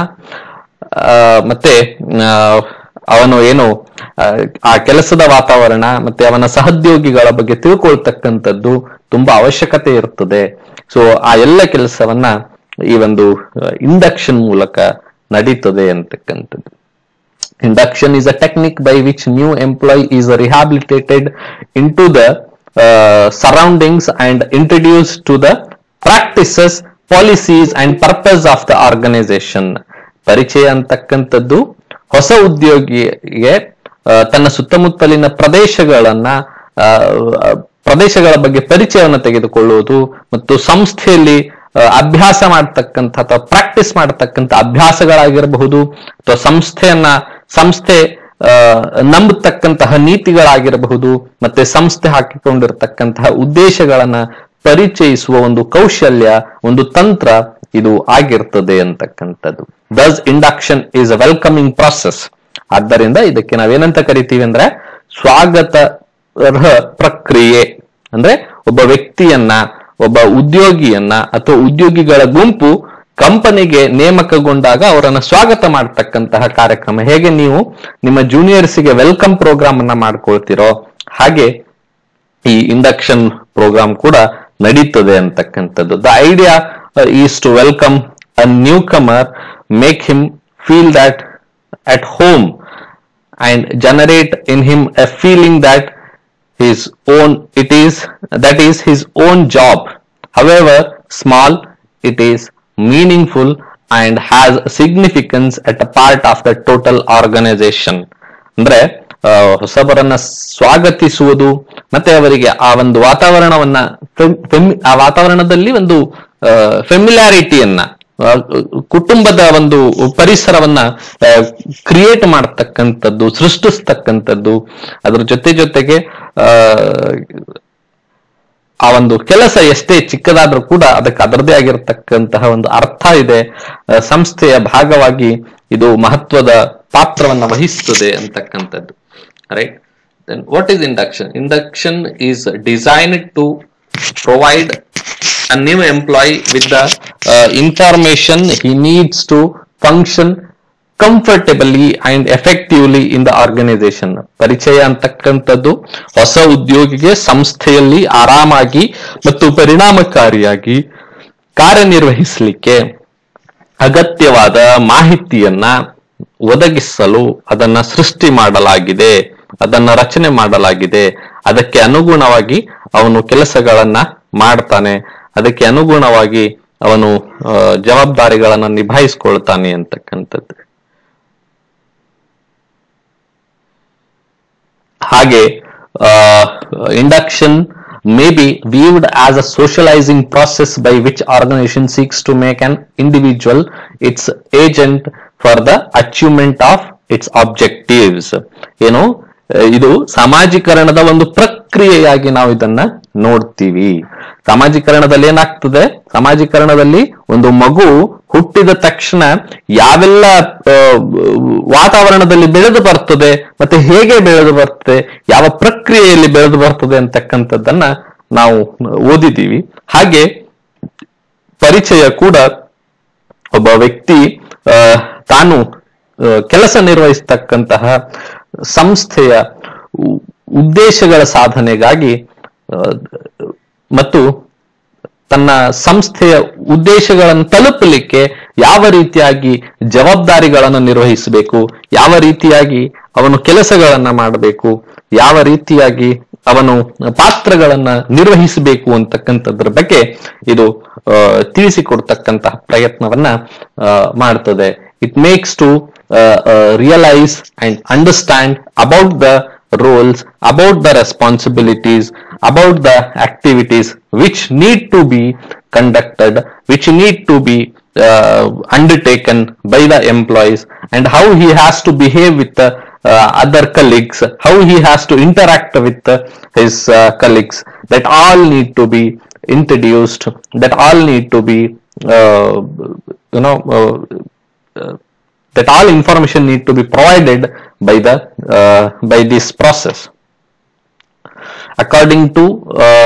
ಆ, ಮತ್ತೆ ಆ, ಅವನು ಏನು ಆ, ಆ ಕೆಲಸದ ವಾತಾವರಣ ಮತ್ತೆ ಅವನ ಸಹೋದ್ಯೋಗಿಗಳ ಬಗ್ಗೆ ತಿಳ್ಕೊಳ್ತಕ್ಕಂಥದ್ದು ತುಂಬಾ ಅವಶ್ಯಕತೆ ಇರ್ತದೆ ಸೊ ಆ ಎಲ್ಲ ಕೆಲಸವನ್ನ ಈ ಒಂದು ಇಂಡಕ್ಷನ್ ಮೂಲಕ ನಡೀತದೆ ಅಂತಕ್ಕಂಥದ್ದು Induction is a technique by which new employee is rehabilitated into the uh, surroundings and introduced to the practices, policies and purpose of the organization. ಪರಿಚಯ ಅಂತಕ್ಕಂಥದ್ದು ಹೊಸ ಉದ್ಯೋಗಿಗೆ ಆ, ತನ್ನ ಸುತ್ತಮುತ್ತಲಿನ ಪ್ರದೇಶಗಳನ್ನ ಆ, ಪ್ರದೇಶಗಳ ಬಗ್ಗೆ ಪರಿಚಯವನ್ನು ತೆಗೆದುಕೊಳ್ಳುವುದು ಮತ್ತು ಸಂಸ್ಥೆಯಲ್ಲಿ ಆ, ಅಭ್ಯಾಸ ಮಾಡ್ತಕ್ಕಂಥ ಅಥವಾ ಪ್ರಾಕ್ಟೀಸ್ ಮಾಡತಕ್ಕಂಥ ಅಭ್ಯಾಸಗಳಾಗಿರಬಹುದು ಅಥವಾ ಸಂಸ್ಥೆಯನ್ನ ಸಂಸ್ಥೆ ಆ, ನಂಬತಕ್ಕಂತಹ ನೀತಿಗಳಾಗಿರಬಹುದು ಮತ್ತೆ ಸಂಸ್ಥೆ ಹಾಕಿಕೊಂಡಿರ್ತಕ್ಕಂತಹ ಉದ್ದೇಶಗಳನ್ನ ಪರಿಚಯಿಸುವ ಒಂದು ಕೌಶಲ್ಯ ಒಂದು ತಂತ್ರ ಇದು ಆಗಿರ್ತದೆ ಅಂತಕ್ಕಂಥದ್ದು thus induction is a welcoming process ಆದ್ದರಿಂದ ಇದಕ್ಕೆ ನಾವೇನಂತ ಕರಿತೀವಿ ಅಂದ್ರೆ ಸ್ವಾಗತ ಪ್ರಕ್ರಿಯೆ ಅಂದ್ರೆ ಒಬ್ಬ ವ್ಯಕ್ತಿಯನ್ನ ಒಬ್ಬ ಉದ್ಯೋಗಿಯನ್ನ ಅಥವಾ ಉದ್ಯೋಗಿಗಳ ಗುಂಪು ಕಂಪನಿಗೆ ನೇಮಕಗೊಂಡಾಗ ಅವರನ್ನ ಸ್ವಾಗತ ಮಾಡ್ತಕ್ಕಂತಹ ಕಾರ್ಯಕ್ರಮ ಹೇಗೆ ನೀವು ನಿಮ್ಮ ಜೂನಿಯರ್ಸ್ಗೆ ವೆಲ್ಕಮ್ ಪ್ರೋಗ್ರಾಮ್ ಅನ್ನ ಮಾಡ್ಕೊಳ್ತಿರೋ ಹಾಗೆ ಈ ಇಂಡಕ್ಷನ್ ಪ್ರೋಗ್ರಾಮ್ ಕೂಡ ನಡೀತದೆ ಅಂತಕ್ಕಂಥದ್ದು the idea is to welcome a newcomer make him feel that at home and generate in him a feeling that his own it is that is his own job however small it is meaningful and has significance at a part of the total organization ಅಂದ್ರೆ ಆ, ಹೊಸಬರನ್ನ ಸ್ವಾಗತಿಸುವುದು ಮತ್ತೆ ಅವರಿಗೆ ಆ ಒಂದು ವಾತಾವರಣವನ್ನ ಫೆಮ್- ಫೆಮ್- ಆ ವಾತಾವರಣದಲ್ಲಿ ಒಂದು ಫೆಮಿಲಾರಿಟಿಯನ್ನ ಆ, ಕುಟುಂಬದ ಒಂದು ಪರಿಸರವನ್ನ ಕ್ರಿಯೇಟ್ ಮಾಡತಕ್ಕಂಥದ್ದು ಸೃಷ್ಟಿಸ್ತಕ್ಕಂಥದ್ದು ಅದ್ರ ಜೊತೆ ಜೊತೆಗೆ ಆ, ಆ ಒಂದು ಕೆಲಸ ಎಷ್ಟೇ ಚಿಕ್ಕದಾದ್ರೂ ಕೂಡ ಅದಕ್ಕೆ ಅದರದೇ ಆಗಿರತಕ್ಕಂತಹ ಒಂದು ಅರ್ಥ ಇದೆ ಆ, ಸಂಸ್ಥೆಯ ಭಾಗವಾಗಿ ಇದು ಮಹತ್ವದ ಪಾತ್ರವನ್ನ ವಹಿಸ್ತದೆ ಅಂತಕ್ಕಂಥದ್ದು right then what is induction induction is designed to provide a new employee with the uh, information he needs to function comfortably and effectively in the organisation ಪರಿಚಯ ಅಂತಕ್ಕಂಥದ್ದು ಹೊಸ ಉದ್ಯೋಗಿಗೆ ಸಂಸ್ಥೆಯಲ್ಲಿ ಆರಾಮಾಗಿ ಮತ್ತು ಪರಿಣಾಮಕಾರಿಯಾಗಿ ಕಾರ್ಯನಿರ್ವಹಿಸಲಿಕ್ಕೆ ಅಗತ್ಯವಾದ ಮಾಹಿತಿಯನ್ನ ಒದಗಿಸಲು ಅದನ್ನ ಸೃಷ್ಟಿ ಮಾಡಲಾಗಿದೆ ಅದನ್ನ ರಚನೆ ಮಾಡಲಾಗಿದೆ ಅದಕ್ಕೆ ಅನುಗುಣವಾಗಿ ಅವನು ಕೆಲಸಗಳನ್ನ ಮಾಡ್ತಾನೆ ಅದಕ್ಕೆ ಅನುಗುಣವಾಗಿ ಅವನು ಆ, ಜವಾಬ್ದಾರಿಗಳನ್ನ ನಿಭಾಯಿಸ್ಕೊಳ್ತಾನೆ ಅಂತಕ್ಕಂಥದ್ದು ಹಾಗೆ induction may be viewed as a socializing process by which organization seeks to make an individual its agent for the achievement of its objectives ಏನು ಆ, ಇದು ಸಾಮಾಜೀಕರಣದ ಒಂದು ಪ್ರಕ್ರಿಯೆಯಾಗಿ ನಾವು ಇದನ್ನ ನೋಡ್ತೀವಿ ಸಾಮಾಜೀಕರಣದಲ್ಲಿ ಏನಾಗ್ತದೆ ಸಾಮಾಜೀಕರಣದಲ್ಲಿ ಒಂದು ಮಗು ಹುಟ್ಟಿದ ತಕ್ಷಣ ಯಾವೆಲ್ಲ ಆ, ವಾತಾವರಣದಲ್ಲಿ ಬೆಳೆದು ಬರ್ತದೆ ಮತ್ತೆ ಹೇಗೆ ಬೆಳೆದು ಬರ್ತದೆ ಯಾವ ಪ್ರಕ್ರಿಯೆಯಲ್ಲಿ ಬೆಳೆದು ಬರ್ತದೆ ಅಂತಕ್ಕಂಥದ್ದನ್ನ ನಾವು ಓದಿದ್ದೀವಿ ಹಾಗೆ ಪರಿಚಯ ಕೂಡ ಒಬ್ಬ ವ್ಯಕ್ತಿ ಆ, ತಾನು ಆ, ಕೆಲಸ ನಿರ್ವಹಿಸ್ತಕ್ಕಂತಹ ಸಂಸ್ಥೆಯ ಉ- ಉದ್ದೇಶಗಳ ಸಾಧನೆಗಾಗಿ ಆ, ಮತ್ತು ತನ್ನ ಸಂಸ್ಥೆಯ ಉದ್ದೇಶಗಳನ್ನು ತಲುಪಲಿಕ್ಕೆ ಯಾವ ರೀತಿಯಾಗಿ ಜವಾಬ್ದಾರಿಗಳನ್ನು ನಿರ್ವಹಿಸಬೇಕು ಯಾವ ರೀತಿಯಾಗಿ ಅವನು ಕೆಲಸಗಳನ್ನ ಮಾಡಬೇಕು ಯಾವ ರೀತಿಯಾಗಿ ಅವನು ಪಾತ್ರಗಳನ್ನ ನಿರ್ವಹಿಸಬೇಕು ಅಂತಕ್ಕಂಥದ್ರ ಬಗ್ಗೆ ಇದು ಆ, ತಿಳಿಸಿಕೊಡ್ತಕ್ಕಂತಹ ಪ್ರಯತ್ನವನ್ನ ಆ, ಮಾಡ್ತದೆ it makes to realise and understand about the roles, about the responsibilities, about the activities which need to be conducted, which need to be uh, undertaken by the employees, and how he has to behave with the uh, other colleagues, how he has to interact with uh, his uh, colleagues. That all need to be introduced. That all need to be, uh, you know. Uh, uh, that all information need to be provided by the uh, by this process according to uh,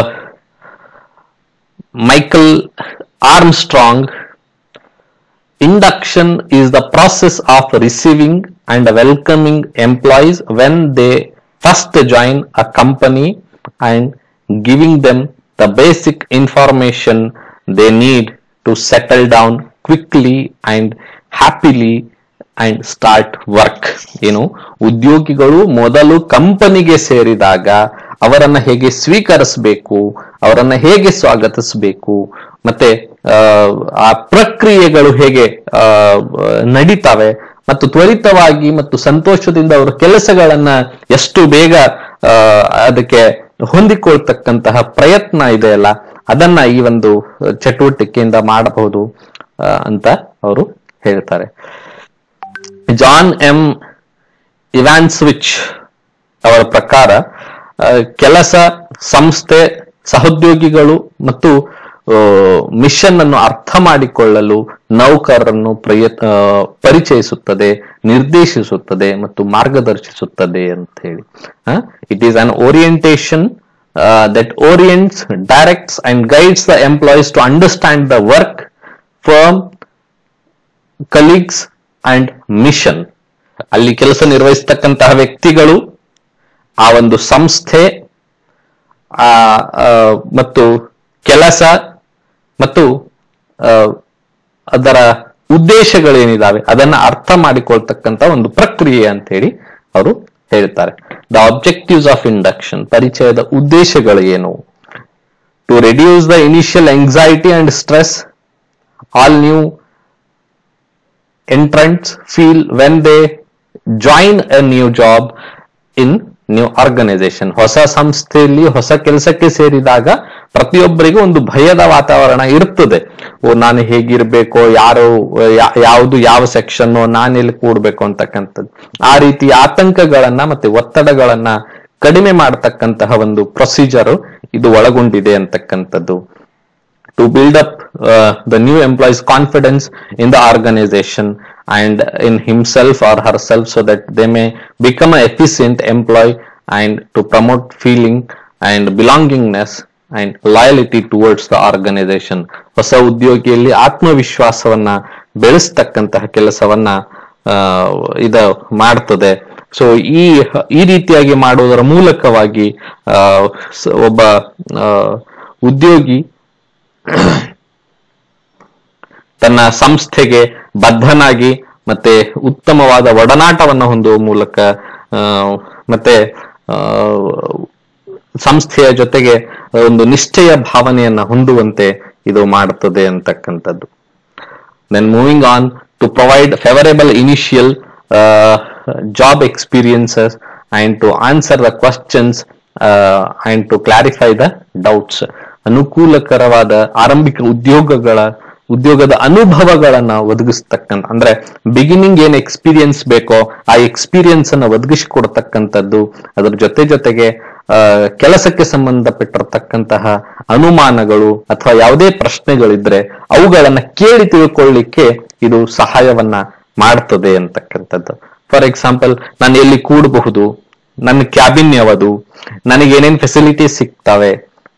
michael armstrong induction is the process of receiving and welcoming employees when they first join a company and giving them the basic information they need to settle down quickly and happily and start work ಏನು ಉದ್ಯೋಗಿಗಳು ಮೊದಲು ಕಂಪನಿಗೆ ಸೇರಿದಾಗ ಅವರನ್ನ ಹೇಗೆ ಸ್ವೀಕರಿಸಬೇಕು ಅವರನ್ನ ಹೇಗೆ ಸ್ವಾಗತಿಸಬೇಕು ಮತ್ತೆ ಆ, ಆ ಪ್ರಕ್ರಿಯೆಗಳು ಹೇಗೆ ಆ, ನಡೀತಾವೆ ಮತ್ತು ತ್ವರಿತವಾಗಿ ಮತ್ತು ಸಂತೋಷದಿಂದ ಅವರ ಕೆಲಸಗಳನ್ನ ಎಷ್ಟು ಬೇಗ ಆ, ಅದಕ್ಕೆ ಹೊಂದಿಕೊಳ್ತಕ್ಕಂತಹ ಪ್ರಯತ್ನ ಇದೆಯಲ್ಲ ಅದನ್ನ ಈ ಒಂದು ಚಟುವಟಿಕೆಯಿಂದ ಮಾಡಬಹುದು ಆ, ಅಂತ ಅವರು ಹೇಳ್ತಾರೆ ಜಾನ್ ಎಂ ಇವಾನ್ಸ್ವಿಚ್ ಅವರ ಪ್ರಕಾರ ಆ, ಕೆಲಸ ಸಂಸ್ಥೆ ಸಹೋದ್ಯೋಗಿಗಳು ಮತ್ತು ಮಿಷನ್ ಅನ್ನು ಅರ್ಥ ಮಾಡಿಕೊಳ್ಳಲು ನೌಕರರನ್ನು ಪ್ರಯತ್ನ ಪರಿಚಯಿಸುತ್ತದೆ ನಿರ್ದೇಶಿಸುತ್ತದೆ ಮತ್ತು ಮಾರ್ಗದರ್ಶಿಸುತ್ತದೆ ಅಂತ ಹೇಳಿ it is an orientation that orients directs and guides the employees to understand the work firm colleagues and mission ಅಲ್ಲಿ ಕೆಲಸ ನಿರ್ವಹಿಸ್ತಕ್ಕಂತಹ ವ್ಯಕ್ತಿಗಳು ಆ ಒಂದು ಸಂಸ್ಥೆ ಆ ಆ, ಮತ್ತು ಕೆಲಸ ಮತ್ತು ಆ, ಅದರ ಉದ್ದೇಶಗಳೇನಿದಾವೆ ಅದನ್ನ ಅರ್ಥ ಮಾಡಿಕೊಳ್ತಕ್ಕಂತ ಒಂದು ಪ್ರಕ್ರಿಯೆ ಅಂತ ಹೇಳಿ ಅವರು ಹೇಳ್ತಾರೆ ದ ಆಬ್ಜೆಕ್ಟಿವ್ಸ್ ಆಫ್ ಇಂಡಕ್ಷನ್ ಪರಿಚಯದ ಉದ್ದೇಶಗಳು ಏನು to reduce the initial anxiety and stress all new entrants feel when they join a new job in new organization ಹೊಸ ಸಂಸ್ಥೆಯಲ್ಲಿ ಹೊಸ ಕೆಲಸಕ್ಕೆ ಸೇರಿದಾಗ ಪ್ರತಿಯೊಬ್ಬರಿಗೂ ಒಂದು ಭಯದ ವಾತಾವರಣ ಇರ್ತದೆ ಓ ನಾನು ಹೇಗಿರ್ಬೇಕೋ ಯಾರು ಯಾ- ಯಾವುದು ಯಾವ ಸೆಕ್ಷನ್ ನಾನು ಎಲ್ಲಿ ಕೂಡ್ಬೇಕು ಅಂತಕ್ಕಂಥದ್ದು ಆ ರೀತಿ ಆತಂಕಗಳನ್ನ ಮತ್ತೆ ಒತ್ತಡಗಳನ್ನ ಕಡಿಮೆ ಮಾಡತಕ್ಕಂತಹ ಒಂದು ಪ್ರೊಸೀಜರ್ ಇದು ಒಳಗೊಂಡಿದೆ ಅಂತಕ್ಕಂಥದ್ದು to build up uh, the new employee's confidence in the organization and in himself or herself so that they may become an efficient employee and to promote feeling and belongingness and loyalty towards the organization ಹೊಸ ಉದ್ಯೋಗಿಯಲ್ಲಿ ಆತ್ಮವಿಶ್ವಾಸವನ್ನ ಬೆಳೆಸ್ತಕ್ಕಂತಹ ಕೆಲಸವನ್ನ ಆ, ಇದು ಮಾಡ್ತದೆ so ಈ ಈ ರೀತಿಯಾಗಿ ಮಾಡುವುದರ ಮೂಲಕವಾಗಿ ಆ, ಸ- ಒಬ್ಬ ಆ, ಉದ್ಯೋಗಿ ತನ್ನ ಸಂಸ್ಥೆಗೆ ಬದ್ಧನಾಗಿ ಮತ್ತೆ ಉತ್ತಮವಾದ ಒಡನಾಟವನ್ನು ಹೊಂದುವ ಮೂಲಕ ಆ, ಮತ್ತೆ ಆ, ಸಂಸ್ಥೆಯ ಜೊತೆಗೆ ಒಂದು ನಿಶ್ಚಯ ಭಾವನೆಯನ್ನ ಹೊಂದುವಂತೆ ಇದು ಮಾಡುತ್ತದೆ ಅಂತಕ್ಕಂಥದ್ದು then moving on to provide favorable initial uh, job experiences and to answer the questions uh, and to clarify the doubts ಅನುಕೂಲಕರವಾದ ಆರಂಭಿಕ ಉದ್ಯೋಗಗಳ ಉದ್ಯೋಗದ ಅನುಭವಗಳನ್ನ ಒದಗಿಸ್ತಕ್ಕಂಥ ಅಂದ್ರೆ ಬಿಗಿನಿಂಗ್ ಏನ್ ಎಕ್ಸ್ಪೀರಿಯನ್ಸ್ ಬೇಕೋ ಆ ಎಕ್ಸ್ಪೀರಿಯನ್ಸ್ ಅನ್ನ ಒದಗಿಸಿಕೊಡ್ತಕ್ಕಂಥದ್ದು ಅದ್ರ ಜೊತೆ ಜೊತೆಗೆ ಆ, ಕೆಲಸಕ್ಕೆ ಸಂಬಂಧಪಟ್ಟಿರ್ತಕ್ಕಂತಹ ಅನುಮಾನಗಳು ಅಥವಾ ಯಾವುದೇ ಪ್ರಶ್ನೆಗಳಿದ್ರೆ ಅವುಗಳನ್ನ ಕೇಳಿ ತಿಳ್ಕೊಳ್ಳಿಕ್ಕೆ ಇದು ಸಹಾಯವನ್ನ ಮಾಡ್ತದೆ ಅಂತಕ್ಕಂಥದ್ದು ಫಾರ್ ಎಕ್ಸಾಂಪಲ್ ನಾನು ಎಲ್ಲಿ ಕೂಡಬಹುದು ನನ್ನ ಕ್ಯಾಬಿನ್ ಯಾವುದು ನನಗೆ ಏನೇನ್ ಫೆಸಿಲಿಟೀಸ್ ಸಿಗ್ತವೆ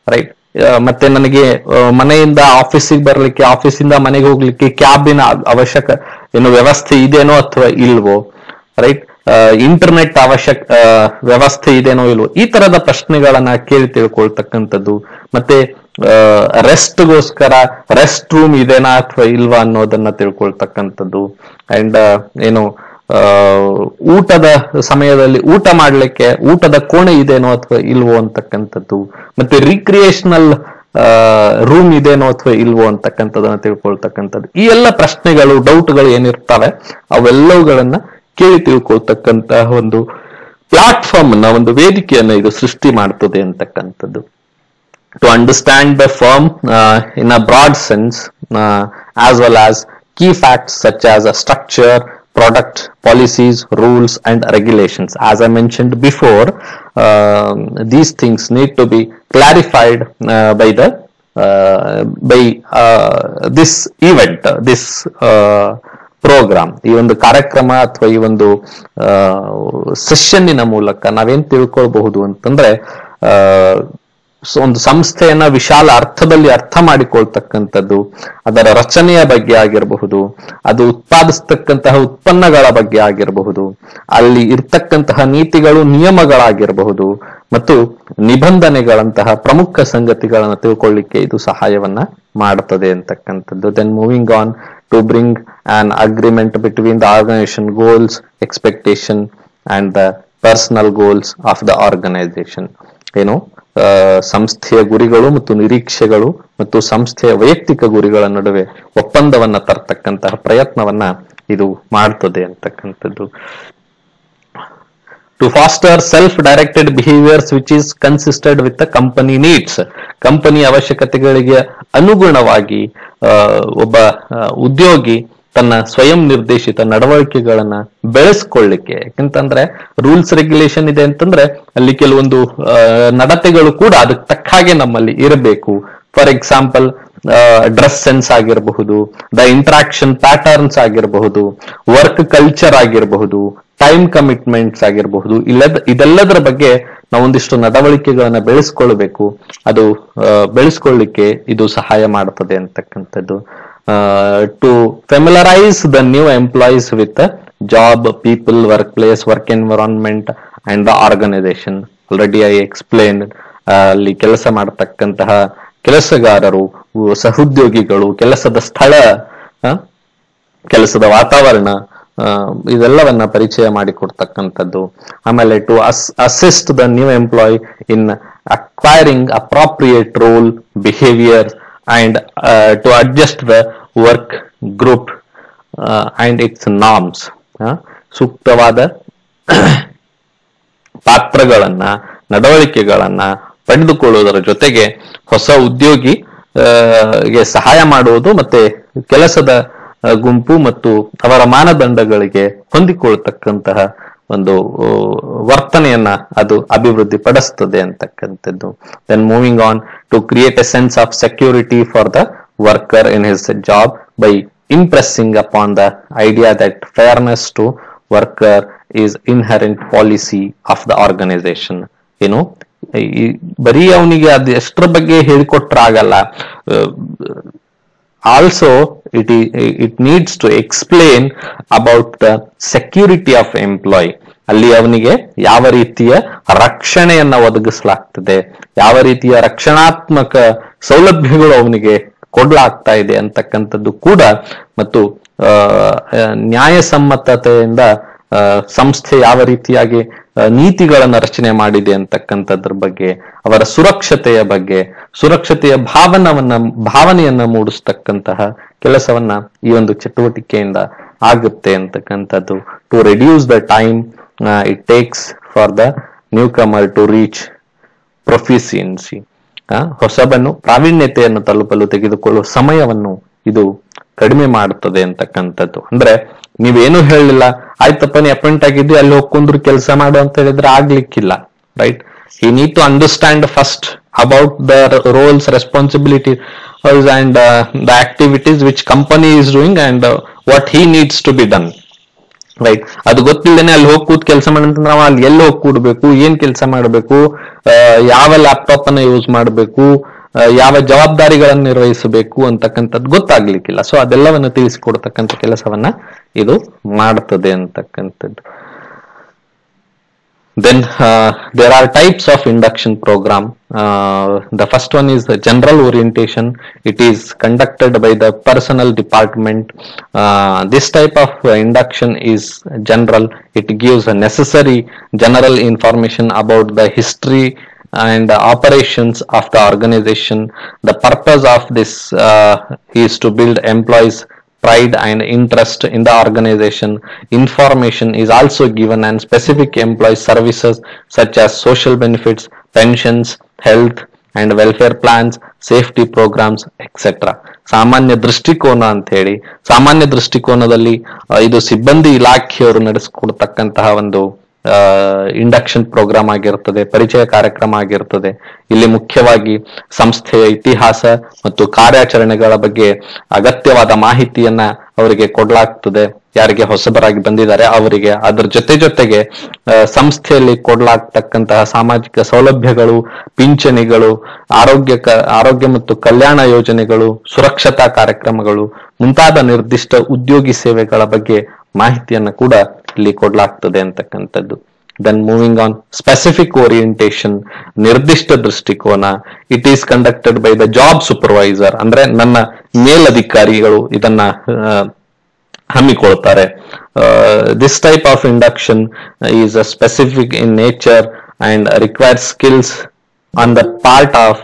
ರೈಟ್ ಮತ್ತೆ ನನಗೆ ಆ, ಮನೆಯಿಂದ ಆಫೀಸಿಗೆ ಬರ್ಲಿಕ್ಕೆ ಆಫೀಸಿಂದ ಮನೆಗೆ ಹೋಗ್ಲಿಕ್ಕೆ ಕ್ಯಾಬಿನ ಅವಶ್ಯಕ ಏನು ವ್ಯವಸ್ಥೆ ಇದೆನೋ ಅಥವಾ ಇಲ್ವೋ ರೈಟ್ ಇಂಟರ್ನೆಟ್ ಅವಶ್ಯಕ ಆ, ವ್ಯವಸ್ಥೆ ಇದೆನೋ ಇಲ್ವೋ ಈ ತರದ ಪ್ರಶ್ನೆಗಳನ್ನ ಕೇಳಿ ತಿಳ್ಕೊಳ್ತಕ್ಕಂಥದ್ದು ಮತ್ತೆ ರೆಸ್ಟ್ಗೋಸ್ಕರ ರೆಸ್ಟ್ ರೂಮ್ ಇದೆನಾ ಅಥವಾ ಇಲ್ವಾ ಅನ್ನೋದನ್ನ ತಿಳ್ಕೊಳ್ತಕ್ಕಂಥದ್ದು ಅಂಡ್ ಏನು ಆ, ಊಟದ ಸಮಯದಲ್ಲಿ ಊಟ ಮಾಡ್ಲಿಕ್ಕೆ ಊಟದ ಕೋಣೆ ಇದೆನೋ ಅಥವಾ ಇಲ್ವೋ ಅಂತಕ್ಕಂಥದ್ದು ಮತ್ತೆ ರಿಕ್ರಿಯೇಷನಲ್ ರೂಮ್ ಇದೆನೋ ಅಥವಾ ಇಲ್ವೋ ಅಂತಕ್ಕಂಥದ್ದನ್ನ ತಿಳ್ಕೊಳ್ತಕ್ಕಂಥದ್ದು ಈ ಎಲ್ಲ ಪ್ರಶ್ನೆಗಳು ಡೌಟ್ಗಳು ಏನಿರ್ತವೆ ಅವೆಲ್ಲವುಗಳನ್ನ ಕೇಳಿ ತಿಳ್ಕೊಳ್ತಕ್ಕಂತಹ ಒಂದು ಪ್ಲಾಟ್ಫಾರ್ಮ್ ನ ಒಂದು ವೇದಿಕೆಯನ್ನ ಇದು ಸೃಷ್ಟಿ ಮಾಡ್ತದೆ ಅಂತಕ್ಕಂಥದ್ದು to understand the firm uh, in a broad sense, uh, as well as key facts such as a structure, product, policies, rules, and regulations. As I mentioned before, um, these things need to be clarified uh, by the uh, by uh, this event, uh, this uh, programme ಈ ಒಂದು ಕಾರ್ಯಕ್ರಮ ಅಥವಾ ಈ ಒಂದು ಸೆಷನ್ನಿನ ಮೂಲಕ ನಾವೇನ್ ತಿಳ್ಕೊಳ್ಬಹುದು ಅಂತಂದ್ರೆ ಆ, ಸೊ ಒಂದು ಸಂಸ್ಥೆಯನ್ನ ವಿಶಾಲ ಅರ್ಥದಲ್ಲಿ ಅರ್ಥ ಮಾಡಿಕೊಳ್ತಕ್ಕಂಥದ್ದು ಅದರ ರಚನೆಯ ಬಗ್ಗೆ ಆಗಿರಬಹುದು ಅದು ಉತ್ಪಾದಿಸ್ತಕ್ಕಂತಹ ಉತ್ಪನ್ನಗಳ ಬಗ್ಗೆ ಆಗಿರಬಹುದು ಅಲ್ಲಿ ಇರ್ತಕ್ಕಂತಹ ನೀತಿಗಳು ನಿಯಮಗಳಾಗಿರಬಹುದು ಮತ್ತು ನಿಬಂಧನೆಗಳಂತಹ ಪ್ರಮುಖ ಸಂಗತಿಗಳನ್ನು ತಿಳ್ಕೊಳ್ಳಿಕ್ಕೆ ಇದು ಸಹಾಯವನ್ನ ಮಾಡುತ್ತದೆ ಅಂತಕ್ಕಂಥದ್ದು then moving on to bring on agreement between the organisation goals expectation and the personal goals of the organisation ಏನು ಆ, ಸಂಸ್ಥೆಯ ಗುರಿಗಳು ಮತ್ತು ನಿರೀಕ್ಷೆಗಳು ಮತ್ತು ಸಂಸ್ಥೆಯ ವೈಯಕ್ತಿಕ ಗುರಿಗಳ ನಡುವೆ ಒಪ್ಪಂದವನ್ನ ತರ್ತಕ್ಕಂತಹ ಪ್ರಯತ್ನವನ್ನ ಇದು ಮಾಡ್ತದೆ ಅಂತಕ್ಕಂಥದ್ದು to foster self-directed behaviors which is consistent with the company needs company ಅವಶ್ಯಕತೆಗಳಿಗೆ ಅನುಗುಣವಾಗಿ ಆ, ಒಬ್ಬ ಆ, ಉದ್ಯೋಗಿ ತನ್ನ ಸ್ವಯಂ ನಿರ್ದೇಶಿತ ನಡವಳಿಕೆಗಳನ್ನ ಬೆಳೆಸ್ಕೊಳ್ಳಿಕ್ಕೆ ಯಾಕಂತಂದ್ರೆ ರೂಲ್ಸ್ ರೆಗ್ಯುಲೇಷನ್ ಇದೆ ಅಂತಂದ್ರೆ ಅಲ್ಲಿ ಕೆಲವೊಂದು ಆ, ನಡತೆಗಳು ಕೂಡ ಅದಕ್ಕೆ ತಕ್ಕ ಹಾಗೆ ನಮ್ಮಲ್ಲಿ ಇರಬೇಕು ಫಾರ್ ಎಕ್ಸಾಂಪಲ್ ಡ್ರೆಸ್ ಸೆನ್ಸ್ ಆಗಿರಬಹುದು ದ ಇಂಟ್ರಾಕ್ಷನ್ ಪ್ಯಾಟರ್ನ್ಸ್ ಆಗಿರಬಹುದು ವರ್ಕ್ ಕಲ್ಚರ್ ಆಗಿರಬಹುದು ಟೈಮ್ ಕಮಿಟ್ಮೆಂಟ್ಸ್ ಆಗಿರಬಹುದು ಇಲ್ಲದ ಇದೆಲ್ಲದರ ಬಗ್ಗೆ ನಾವು ಒಂದಿಷ್ಟು ನಡವಳಿಕೆಗಳನ್ನ ಬೆಳೆಸ್ಕೊಳ್ಬೇಕು ಅದು ಆ, ಬೆಳೆಸ್ಕೊಳ್ಳಿಕ್ಕೆ ಇದು ಸಹಾಯ ಮಾಡುತ್ತದೆ ಅಂತಕ್ಕಂಥದ್ದು to familiarise the new employees with job people workplace work environment and the organisation already I explain ಅಲ್ಲಿ ಕೆಲಸ ಮಾಡತಕ್ಕಂತಹ ಕೆಲಸಗಾರರು ಉ- ಸಹೋದ್ಯೋಗಿಗಳು ಕೆಲಸದ ಸ್ಥಳ ಆ, ಕೆಲಸದ ವಾತಾವರಣ ಆ, ಇದೆಲ್ಲವನ್ನ ಪರಿಚಯ ಮಾಡಿಕೊಡ್ತಕ್ಕಂಥದ್ದು ಆಮೇಲೆ to assist the new employee in acquiring appropriate role behaviour and to adjust the work group and its norms ಸೂಕ್ತವಾದ ಪಾತ್ರಗಳನ್ನ ನಡವಳಿಕೆಗಳನ್ನ ಪಡೆದುಕೊಳ್ಳುವುದರ ಜೊತೆಗೆ ಹೊಸ ಉದ್ಯೋಗಿ ಆ, ಗೆ ಸಹಾಯ ಮಾಡುವುದು ಮತ್ತೆ ಕೆಲಸದ ಆ, ಗುಂಪು ಮತ್ತು ಅವರ ಮಾನದಂಡಗಳಿಗೆ ಹೊಂದಿಕೊಳ್ತಕ್ಕಂತಹ ಒಂದು ಆ, ವರ್ತನೆಯನ್ನ ಅದು ಅಭಿವೃದ್ಧಿ ಪಡಿಸ್ತದೆ ಅಂತಕ್ಕಂಥದ್ದು then moving on to create a sense of security for the worker in his job by impressing upon the idea that fairness to worker is inherent policy of the organisation ಏನು ಈ ಬರೀ ಅವನಿಗೆ ಅದು ಎಷ್ಟರ ಬಗ್ಗೆ ಹೇಳಿಕೊಟ್ರ ಆಗಲ್ಲ also it it needs to explain about the security of employee ಅಲ್ಲಿ ಅವನಿಗೆ ಯಾವ ರೀತಿಯ ರಕ್ಷಣೆಯನ್ನ ಒದಗಿಸಲಾಗ್ತದೆ ಯಾವ ರೀತಿಯ ರಕ್ಷಣಾತ್ಮಕ ಸೌಲಭ್ಯಗಳು ಅವನಿಗೆ ಕೊಡ್ಲಾಗ್ತಾ ಇದೆ ಅಂತಕ್ಕಂಥದ್ದು ಕೂಡ ಮತ್ತು ಆ, ಆ, ನ್ಯಾಯಸಮ್ಮತತೆಯಿಂದ ಆ, ಸಂಸ್ಥೆ ಯಾವ ರೀತಿಯಾಗಿ ಆ, ನೀತಿಗಳನ್ನ ರಚನೆ ಮಾಡಿದೆ ಅಂತಕ್ಕಂಥದ್ರ ಬಗ್ಗೆ ಅವರ ಸುರಕ್ಷತೆಯ ಬಗ್ಗೆ ಸುರಕ್ಷತೆಯ ಭಾವನವನ್ನ ಭಾವನೆಯನ್ನ ಮೂಡಿಸ್ತಕ್ಕಂತಹ ಕೆಲಸವನ್ನ ಈ ಒಂದು ಚಟುವಟಿಕೆಯಿಂದ ಆಗುತ್ತೆ ಅಂತಕ್ಕಂಥದ್ದು to reduce the time it takes for the newcomer to reach proficiency ಹೊಸಬನ್ನು ಪ್ರಾವೀಣ್ಯತೆಯನ್ನು ತಲುಪಲು ತೆಗೆದುಕೊಳ್ಳುವ ಸಮಯವನ್ನು ಇದು ಕಡಿಮೆ ಮಾಡುತ್ತದೆ ಅಂತಕ್ಕಂಥದ್ದು ಅಂದ್ರೆ ನೀವೇನು ಹೇಳಲಿಲ್ಲ ಆಯ್ತಪ್ಪ ನೀ ಅಪಾಯಿಂಟ್ ಆಗಿದ್ದಿ ಅಲ್ಲಿ ಹೋಗ್ಕೊಂಡ್ರು ಕೆಲಸ ಮಾಡು ಅಂತ ಹೇಳಿದ್ರೆ ಆಗ್ಲಿಕ್ಕಿಲ್ಲ ರೈಟ್ ಈ need to understand first about the roles responsibility and the activities which company is doing and what he needs to be done right ಅದು ಗೊತ್ತಿಲ್ಲದೇನೆ ಅಲ್ಲಿ ಹೋಗಿ ಕೂತ್ ಕೆಲಸ ಮಾಡಂತಂದ್ರೆ ಅವ ಅಲ್ಲಿ ಎಲ್ಲಿ ಹೋಗಿ ಕೂಡ್ಬೇಕು ಏನ್ ಕೆಲಸ ಮಾಡಬೇಕು ಯಾವ ಲ್ಯಾಪ್ಟಾಪ್ ಅನ್ನ ಯೂಸ್ ಮಾಡಬೇಕು ಯಾವ ಜವಾಬ್ದಾರಿಗಳನ್ನು ನಿರ್ವಹಿಸಬೇಕು ಅಂತಕ್ಕಂಥದ್ದು ಗೊತ್ತಾಗ್ಲಿಕ್ಕಿಲ್ಲ ಸೊ ಅದೆಲ್ಲವನ್ನು ತಿಳಿಸಿಕೊಡ್ತಕ್ಕಂಥ ಕೆಲಸವನ್ನ ಇದು ಮಾಡ್ತದೆ ಅಂತಕ್ಕಂಥದ್ದು then uh, there are types of induction program uh, the first one is the general orientation it is conducted by the personnel department uh, this type of uh, induction is general it gives a necessary general information about the history and the operations of the organization the purpose of this uh, is to build employees pride and interest in the organization. Information is also given and specific employee services such as social benefits, pensions, health and welfare plans, safety programs, etc. ಸಾಮಾನ್ಯ ದೃಷ್ಟಿಕೋನ ಅಂತ ಹೇಳಿ ಸಾಮಾನ್ಯ ದೃಷ್ಟಿಕೋನದಲ್ಲಿ ಆ, ಇದು ಸಿಬ್ಬಂದಿ ಇಲಾಖೆಯವರು ನಡೆಸಿಕೊಡ್ತಕ್ಕಂತಹ ಒಂದು ಇಂಡಕ್ಷನ್ ಪ್ರೋಗ್ರಾಮ್ ಆಗಿರ್ತದೆ ಪರಿಚಯ ಕಾರ್ಯಕ್ರಮ ಆಗಿರ್ತದೆ ಇಲ್ಲಿ ಮುಖ್ಯವಾಗಿ ಸಂಸ್ಥೆಯ ಇತಿಹಾಸ ಮತ್ತು ಕಾರ್ಯಾಚರಣೆಗಳ ಬಗ್ಗೆ ಅಗತ್ಯವಾದ ಮಾಹಿತಿಯನ್ನ ಅವರಿಗೆ ಕೊಡ್ಲಾಗ್ತದೆ ಯಾರಿಗೆ ಹೊಸಬರಾಗಿ ಬಂದಿದ್ದಾರೆ ಅವರಿಗೆ ಅದರ ಜೊತೆ ಜೊತೆಗೆ ಆ, ಸಂಸ್ಥೆಯಲ್ಲಿ ಕೊಡ್ಲಾಗ್ತಕ್ಕಂತಹ ಸಾಮಾಜಿಕ ಸೌಲಭ್ಯಗಳು ಪಿಂಚಣಿಗಳು ಆರೋಗ್ಯ ಕ- ಆರೋಗ್ಯ ಮತ್ತು ಕಲ್ಯಾಣ ಯೋಜನೆಗಳು ಸುರಕ್ಷತಾ ಕಾರ್ಯಕ್ರಮಗಳು ಮುಂತಾದ ನಿರ್ದಿಷ್ಟ ಉದ್ಯೋಗಿ ಸೇವೆಗಳ ಬಗ್ಗೆ ಮಾಹಿತಿಯನ್ನ ಕೂಡ ಇಲ್ಲಿ ಕೊಡ್ಲಾಗ್ತದೆ ಅಂತಕ್ಕಂಥದ್ದು then moving on specific orientation ನಿರ್ದಿಷ್ಟ ದೃಷ್ಟಿಕೋನ it is conducted by the job supervisor ಅಂದ್ರೆ ನನ್ನ ಮೇಲಧಿಕಾರಿಗಳು ಇದನ್ನ ಆ, ಹಮ್ಮಿಕೊಳ್ತಾರೆ this type of induction is a specific in nature and require skills on the part of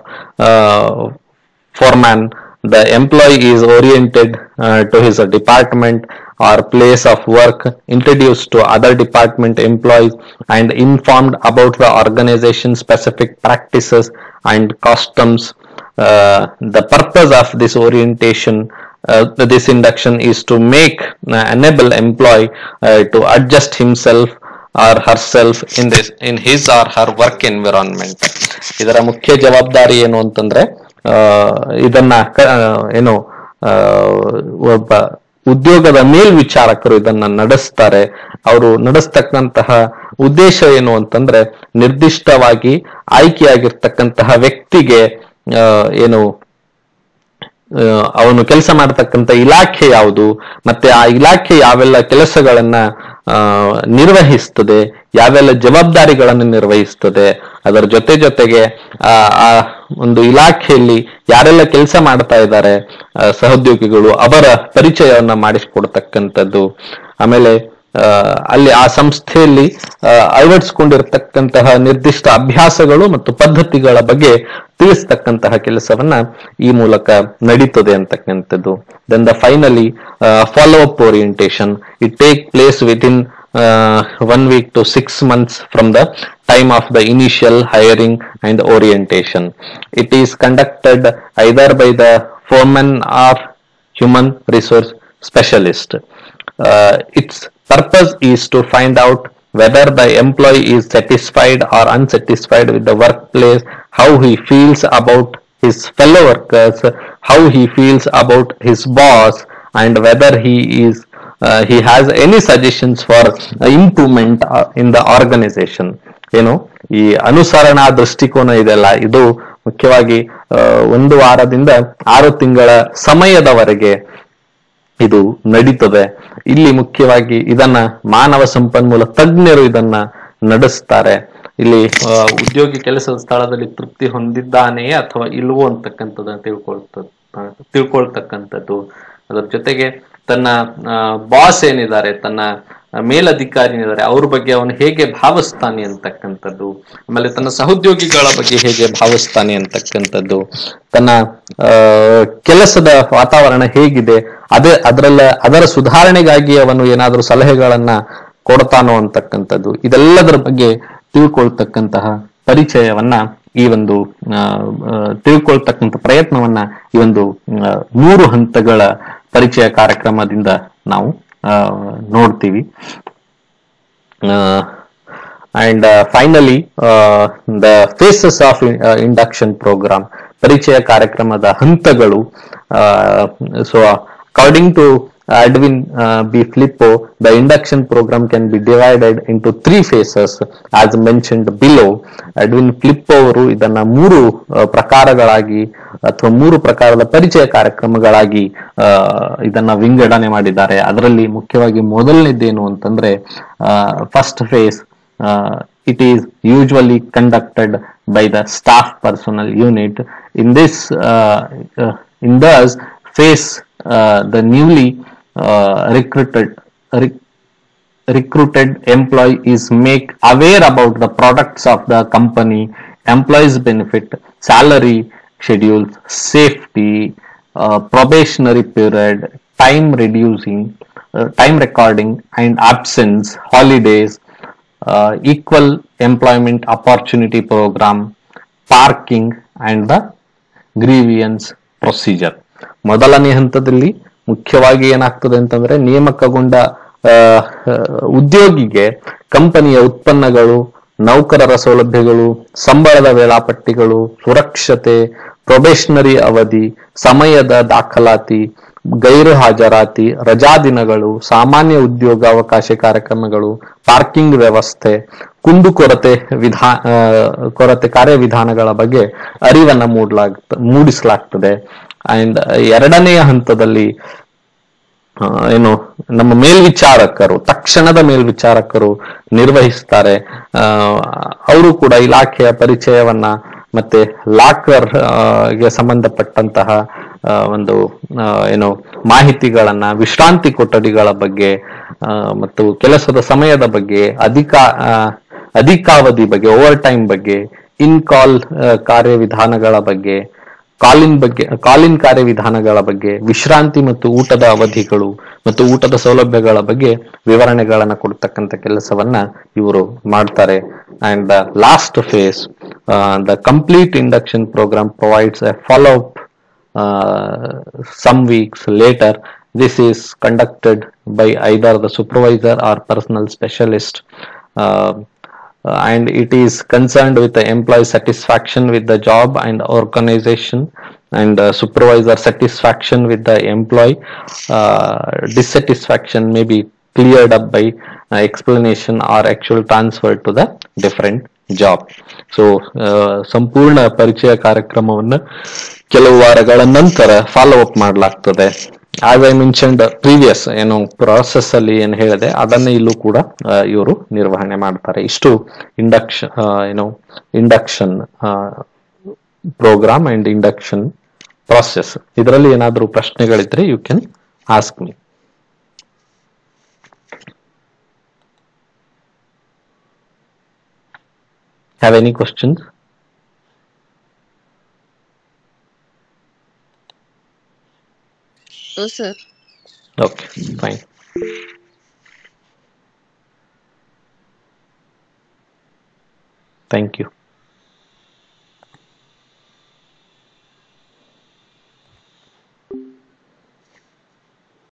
foreman the employee is oriented uh, to his department or place of work introduced to other department employees and informed about the organization specific practices and customs Uh, the purpose of this orientation uh, this induction is to make uh, enable employee uh, to adjust himself or herself in this in his or her work environment ಇದರ ಮುಖ್ಯ ಜವಾಬ್ದಾರಿ ಏನು ಅಂತಂದ್ರೆ ಆ, ಇದನ್ನ ಕ- ಆ, ಏನು ಆ, ಒಬ್ಬ ಉದ್ಯೋಗದ ಮೇಲ್ವಿಚಾರಕರು ಇದನ್ನ ನಡೆಸ್ತಾರೆ ಅವರು ನಡೆಸ್ತಕ್ಕಂತಹ ಉದ್ದೇಶ ಏನು ಅಂತಂದ್ರೆ ನಿರ್ದಿಷ್ಟವಾಗಿ ಆಯ್ಕೆಯಾಗಿರ್ತಕ್ಕಂತಹ ವ್ಯಕ್ತಿಗೆ ಆ, ಏನು ಆ, ಅವನು ಕೆಲಸ ಮಾಡತಕ್ಕಂತ ಇಲಾಖೆ ಯಾವುದು ಮತ್ತೆ ಆ ಇಲಾಖೆ ಯಾವೆಲ್ಲ ಕೆಲಸಗಳನ್ನ ಆ, ನಿರ್ವಹಿಸ್ತದೆ ಯಾವೆಲ್ಲ ಜವಾಬ್ದಾರಿಗಳನ್ನು ನಿರ್ವಹಿಸ್ತದೆ ಅದರ ಜೊತೆ ಜೊತೆಗೆ ಆ ಆ ಒಂದು ಇಲಾಖೆಯಲ್ಲಿ ಯಾರೆಲ್ಲ ಕೆಲಸ ಮಾಡ್ತಾ ಇದ್ದಾರೆ ಆ, ಸಹೋದ್ಯೋಗಿಗಳು ಅವರ ಪರಿಚಯವನ್ನ ಮಾಡಿಸಿಕೊಡ್ತಕ್ಕಂಥದ್ದು ಆಮೇಲೆ ಆ, ಅಲ್ಲಿ ಆ ಸಂಸ್ಥೆಯಲ್ಲಿ ಆ, ಅಳವಡಿಸಿಕೊಂಡಿರ್ತಕ್ಕಂತಹ ನಿರ್ದಿಷ್ಟ ಅಭ್ಯಾಸಗಳು ಮತ್ತು ಪದ್ಧತಿಗಳ ಬಗ್ಗೆ ತಿಳಿಸ್ತಕ್ಕಂತಹ ಕೆಲಸವನ್ನ ಈ ಮೂಲಕ ನಡೀತದೆ ಅಂತಕ್ಕಂಥದ್ದು then the finally follow up orientation it take place within one week to six months from the time of the initial hiring and orientation it is conducted either by the foreman or human resource specialist. Uh, its purpose is to find out whether the employee is satisfied or unsatisfied with the workplace, how he feels about his fellow workers, how he feels about his boss, and whether he is uh, he has any suggestions for improvement uh, in the organization. ಏನು ಈ ಅನುಸರಣಾ ದೃಷ್ಟಿಕೋನ ಇದೆಲ್ಲ ಇದು ಮುಖ್ಯವಾಗಿ ಆ, ಒಂದು ವಾರದಿಂದ ಆರು ತಿಂಗಳ ಸಮಯದವರೆಗೆ ಇದು ನಡೀತದೆ ಇಲ್ಲಿ ಮುಖ್ಯವಾಗಿ ಇದನ್ನ ಮಾನವ ಸಂಪನ್ಮೂಲ ತಜ್ಞರು ಇದನ್ನ ನಡೆಸ್ತಾರೆ ಇಲ್ಲಿ ಆ, ಉದ್ಯೋಗಿ ಕೆಲಸದ ಸ್ಥಳದಲ್ಲಿ ತೃಪ್ತಿ ಹೊಂದಿದ್ದಾನೆಯೇ ಅಥವಾ ಇಲ್ವೋ ಅಂತಕ್ಕಂಥದ್ದನ್ನ ತಿಳ್ಕೊಳ್ತ ತಿಳ್ಕೊಳ್ತಕ್ಕಂಥದ್ದು ಅದರ ಜೊತೆಗೆ ತನ್ನ ಬಾಸ್ ಏನಿದ್ದಾರೆ ತನ್ನ ಮೇಲಧಿಕಾರಿ ಏನಿದ್ದಾರೆ ಅವ್ರ ಬಗ್ಗೆ ಅವನು ಹೇಗೆ ಭಾವಿಸ್ತಾನೆ ಅಂತಕ್ಕಂಥದ್ದು ಆಮೇಲೆ ತನ್ನ ಸಹೋದ್ಯೋಗಿಗಳ ಬಗ್ಗೆ ಹೇಗೆ ಭಾವಿಸ್ತಾನೆ ಅಂತಕ್ಕಂಥದ್ದು ತನ್ನ ಆ, ಕೆಲಸದ ವಾತಾವರಣ ಹೇಗಿದೆ ಅದೇ ಅದರಲ್ಲ ಅದರ ಸುಧಾರಣೆಗಾಗಿ ಅವನು ಏನಾದರೂ ಸಲಹೆಗಳನ್ನ ಕೊಡ್ತಾನೋ ಅಂತಕ್ಕಂಥದ್ದು ಇದೆಲ್ಲದರ ಬಗ್ಗೆ ತಿಳ್ಕೊಳ್ತಕ್ಕಂತಹ ಪರಿಚಯವನ್ನ ಈ ಒಂದು ಆ, ಆ, ತಿಳ್ಕೊಳ್ತಕ್ಕಂಥ ಪ್ರಯತ್ನವನ್ನ ಈ ಒಂದು ಆ, ಮೂರು ಹಂತಗಳ ಪರಿಚಯ ಕಾರ್ಯಕ್ರಮದಿಂದ ನಾವು ಆ, ನೋಡ್ತೀವಿ and finally the phases of induction programme ಪರಿಚಯ ಕಾರ್ಯಕ್ರಮದ ಹಂತಗಳು so according to Edwin uh, B. Filippo, the induction program can be divided into three phases as mentioned below. Edwin Filippo ಅವರು ಇದನ್ನ ಮೂರು ಆ, ಪ್ರಕಾರಗಳಾಗಿ ಅಥವಾ ಮೂರು ಪ್ರಕಾರದ ಪರಿಚಯ ಕಾರ್ಯಕ್ರಮಗಳಾಗಿ ಆ, ಇದನ್ನ ವಿಂಗಡಣೆ ಮಾಡಿದ್ದಾರೆ ಅದರಲ್ಲಿ ಮುಖ್ಯವಾಗಿ ಮೊದಲನೇದೇನು ಅಂತಂದ್ರೆ first phase uh, it is usually conducted by the staff personnel unit. In this, uh, uh, in thus phase, uh, the newly uh, recruited re- recruited employee is make aware about the products of the company, employees benefit, salary schedules, safety, uh, probationary period, time reducing, uh, time recording and absence, holidays, uh, equal employment opportunity program, parking and the grievance procedure ಮೊದಲನೇ ಹಂತದಲ್ಲಿ ಮುಖ್ಯವಾಗಿ ಏನಾಗ್ತದೆ ಅಂತಂದ್ರೆ ನೇಮಕಗೊಂಡ ಆ, ಆ, ಉದ್ಯೋಗಿಗೆ ಕಂಪನಿಯ ಉತ್ಪನ್ನಗಳು ನೌಕರರ ಸೌಲಭ್ಯಗಳು ಸಂಬಳದ ವೇಳಾಪಟ್ಟಿಗಳು ಸುರಕ್ಷತೆ ಪ್ರೊಬೇಷನರಿ ಅವಧಿ ಸಮಯದ ದಾಖಲಾತಿ ಗೈರು ಹಾಜರಾತಿ ರಜಾ ದಿನಗಳು ಸಾಮಾನ್ಯ ಉದ್ಯೋಗ ಅವಕಾಶ ಕಾರ್ಯಕ್ರಮಗಳು ಪಾರ್ಕಿಂಗ್ ವ್ಯವಸ್ಥೆ ಕುಂದುಕೊರತೆ ವಿಧಾ ಆ, ಕೊರತೆ ಕಾರ್ಯವಿಧಾನಗಳ ಬಗ್ಗೆ ಅರಿವನ್ನ ಮೂಡಲಾಗ್ತ ಮೂಡಿಸಲಾಗ್ತದೆ ಅಂಡ್ ಎರಡನೆಯ ಹಂತದಲ್ಲಿ ಆ, ಏನು ನಮ್ಮ ಮೇಲ್ವಿಚಾರಕರು ತಕ್ಷಣದ ಮೇಲ್ವಿಚಾರಕರು ನಿರ್ವಹಿಸ್ತಾರೆ ಆ, ಅವರು ಕೂಡ ಇಲಾಖೆಯ ಪರಿಚಯವನ್ನ ಮತ್ತೆ ಲಾಕರ್ ಗೆ ಸಂಬಂಧಪಟ್ಟಂತಹ ಆ, ಒಂದು ಆ, ಏನು ಮಾಹಿತಿಗಳನ್ನ ವಿಶ್ರಾಂತಿ ಕೊಠಡಿಗಳ ಬಗ್ಗೆ ಆ, ಮತ್ತು ಕೆಲಸದ ಸಮಯದ ಬಗ್ಗೆ ಅಧಿಕ ಆ, ಅಧಿಕಾವಧಿ ಬಗ್ಗೆ ಓವರ್ ಟೈಮ್ ಬಗ್ಗೆ ಇನ್ ಕಾಲ್ ಕಾರ್ಯವಿಧಾನಗಳ ಬಗ್ಗೆ ಕಾಲಿನ್ ಬಗ್ಗೆ ಕಾಲಿನ್ ಕಾರ್ಯವಿಧಾನಗಳ ಬಗ್ಗೆ ವಿಶ್ರಾಂತಿ ಮತ್ತು ಊಟದ ಅವಧಿಗಳು ಮತ್ತು ಊಟದ ಸೌಲಭ್ಯಗಳ ಬಗ್ಗೆ ವಿವರಣೆಗಳನ್ನ ಕೊಡ್ತಕ್ಕಂಥ ಕೆಲಸವನ್ನ ಇವರು ಮಾಡ್ತಾರೆ and the last phase the complete induction programme provides a follow up some weeks later this is conducted by either the supervisor or personal specialist uh, and it is concerned with the employee satisfaction with the job and organization and uh, supervisor satisfaction with the employee uh, dissatisfaction may be cleared up by uh, explanation or actual transfer to the different job so ಸಂಪೂರ್ಣ ಪರಿಚಯ ಕಾರ್ಯಕ್ರಮವನ್ನು ಕೆಲವು ವಾರಗಳ ನಂತರ follow up ಮಾಡಲಾಗ್ತದೆ as I mentioned previous ಏನು process ಅಲ್ಲಿ ಏನು ಹೇಳಿದೆ ಅದನ್ನೇ ಇಲ್ಲೂ ಕೂಡ ಇವರು ನಿರ್ವಹಣೆ ಮಾಡ್ತಾರೆ ಇಷ್ಟು ಇಂಡಕ್ಷನ್ ಏನು induction programme and induction process ಇದರಲ್ಲಿ ಏನಾದರೂ ಪ್ರಶ್ನೆಗಳಿದ್ರೆ you can ask me have any questions No, sir. okay fine thank you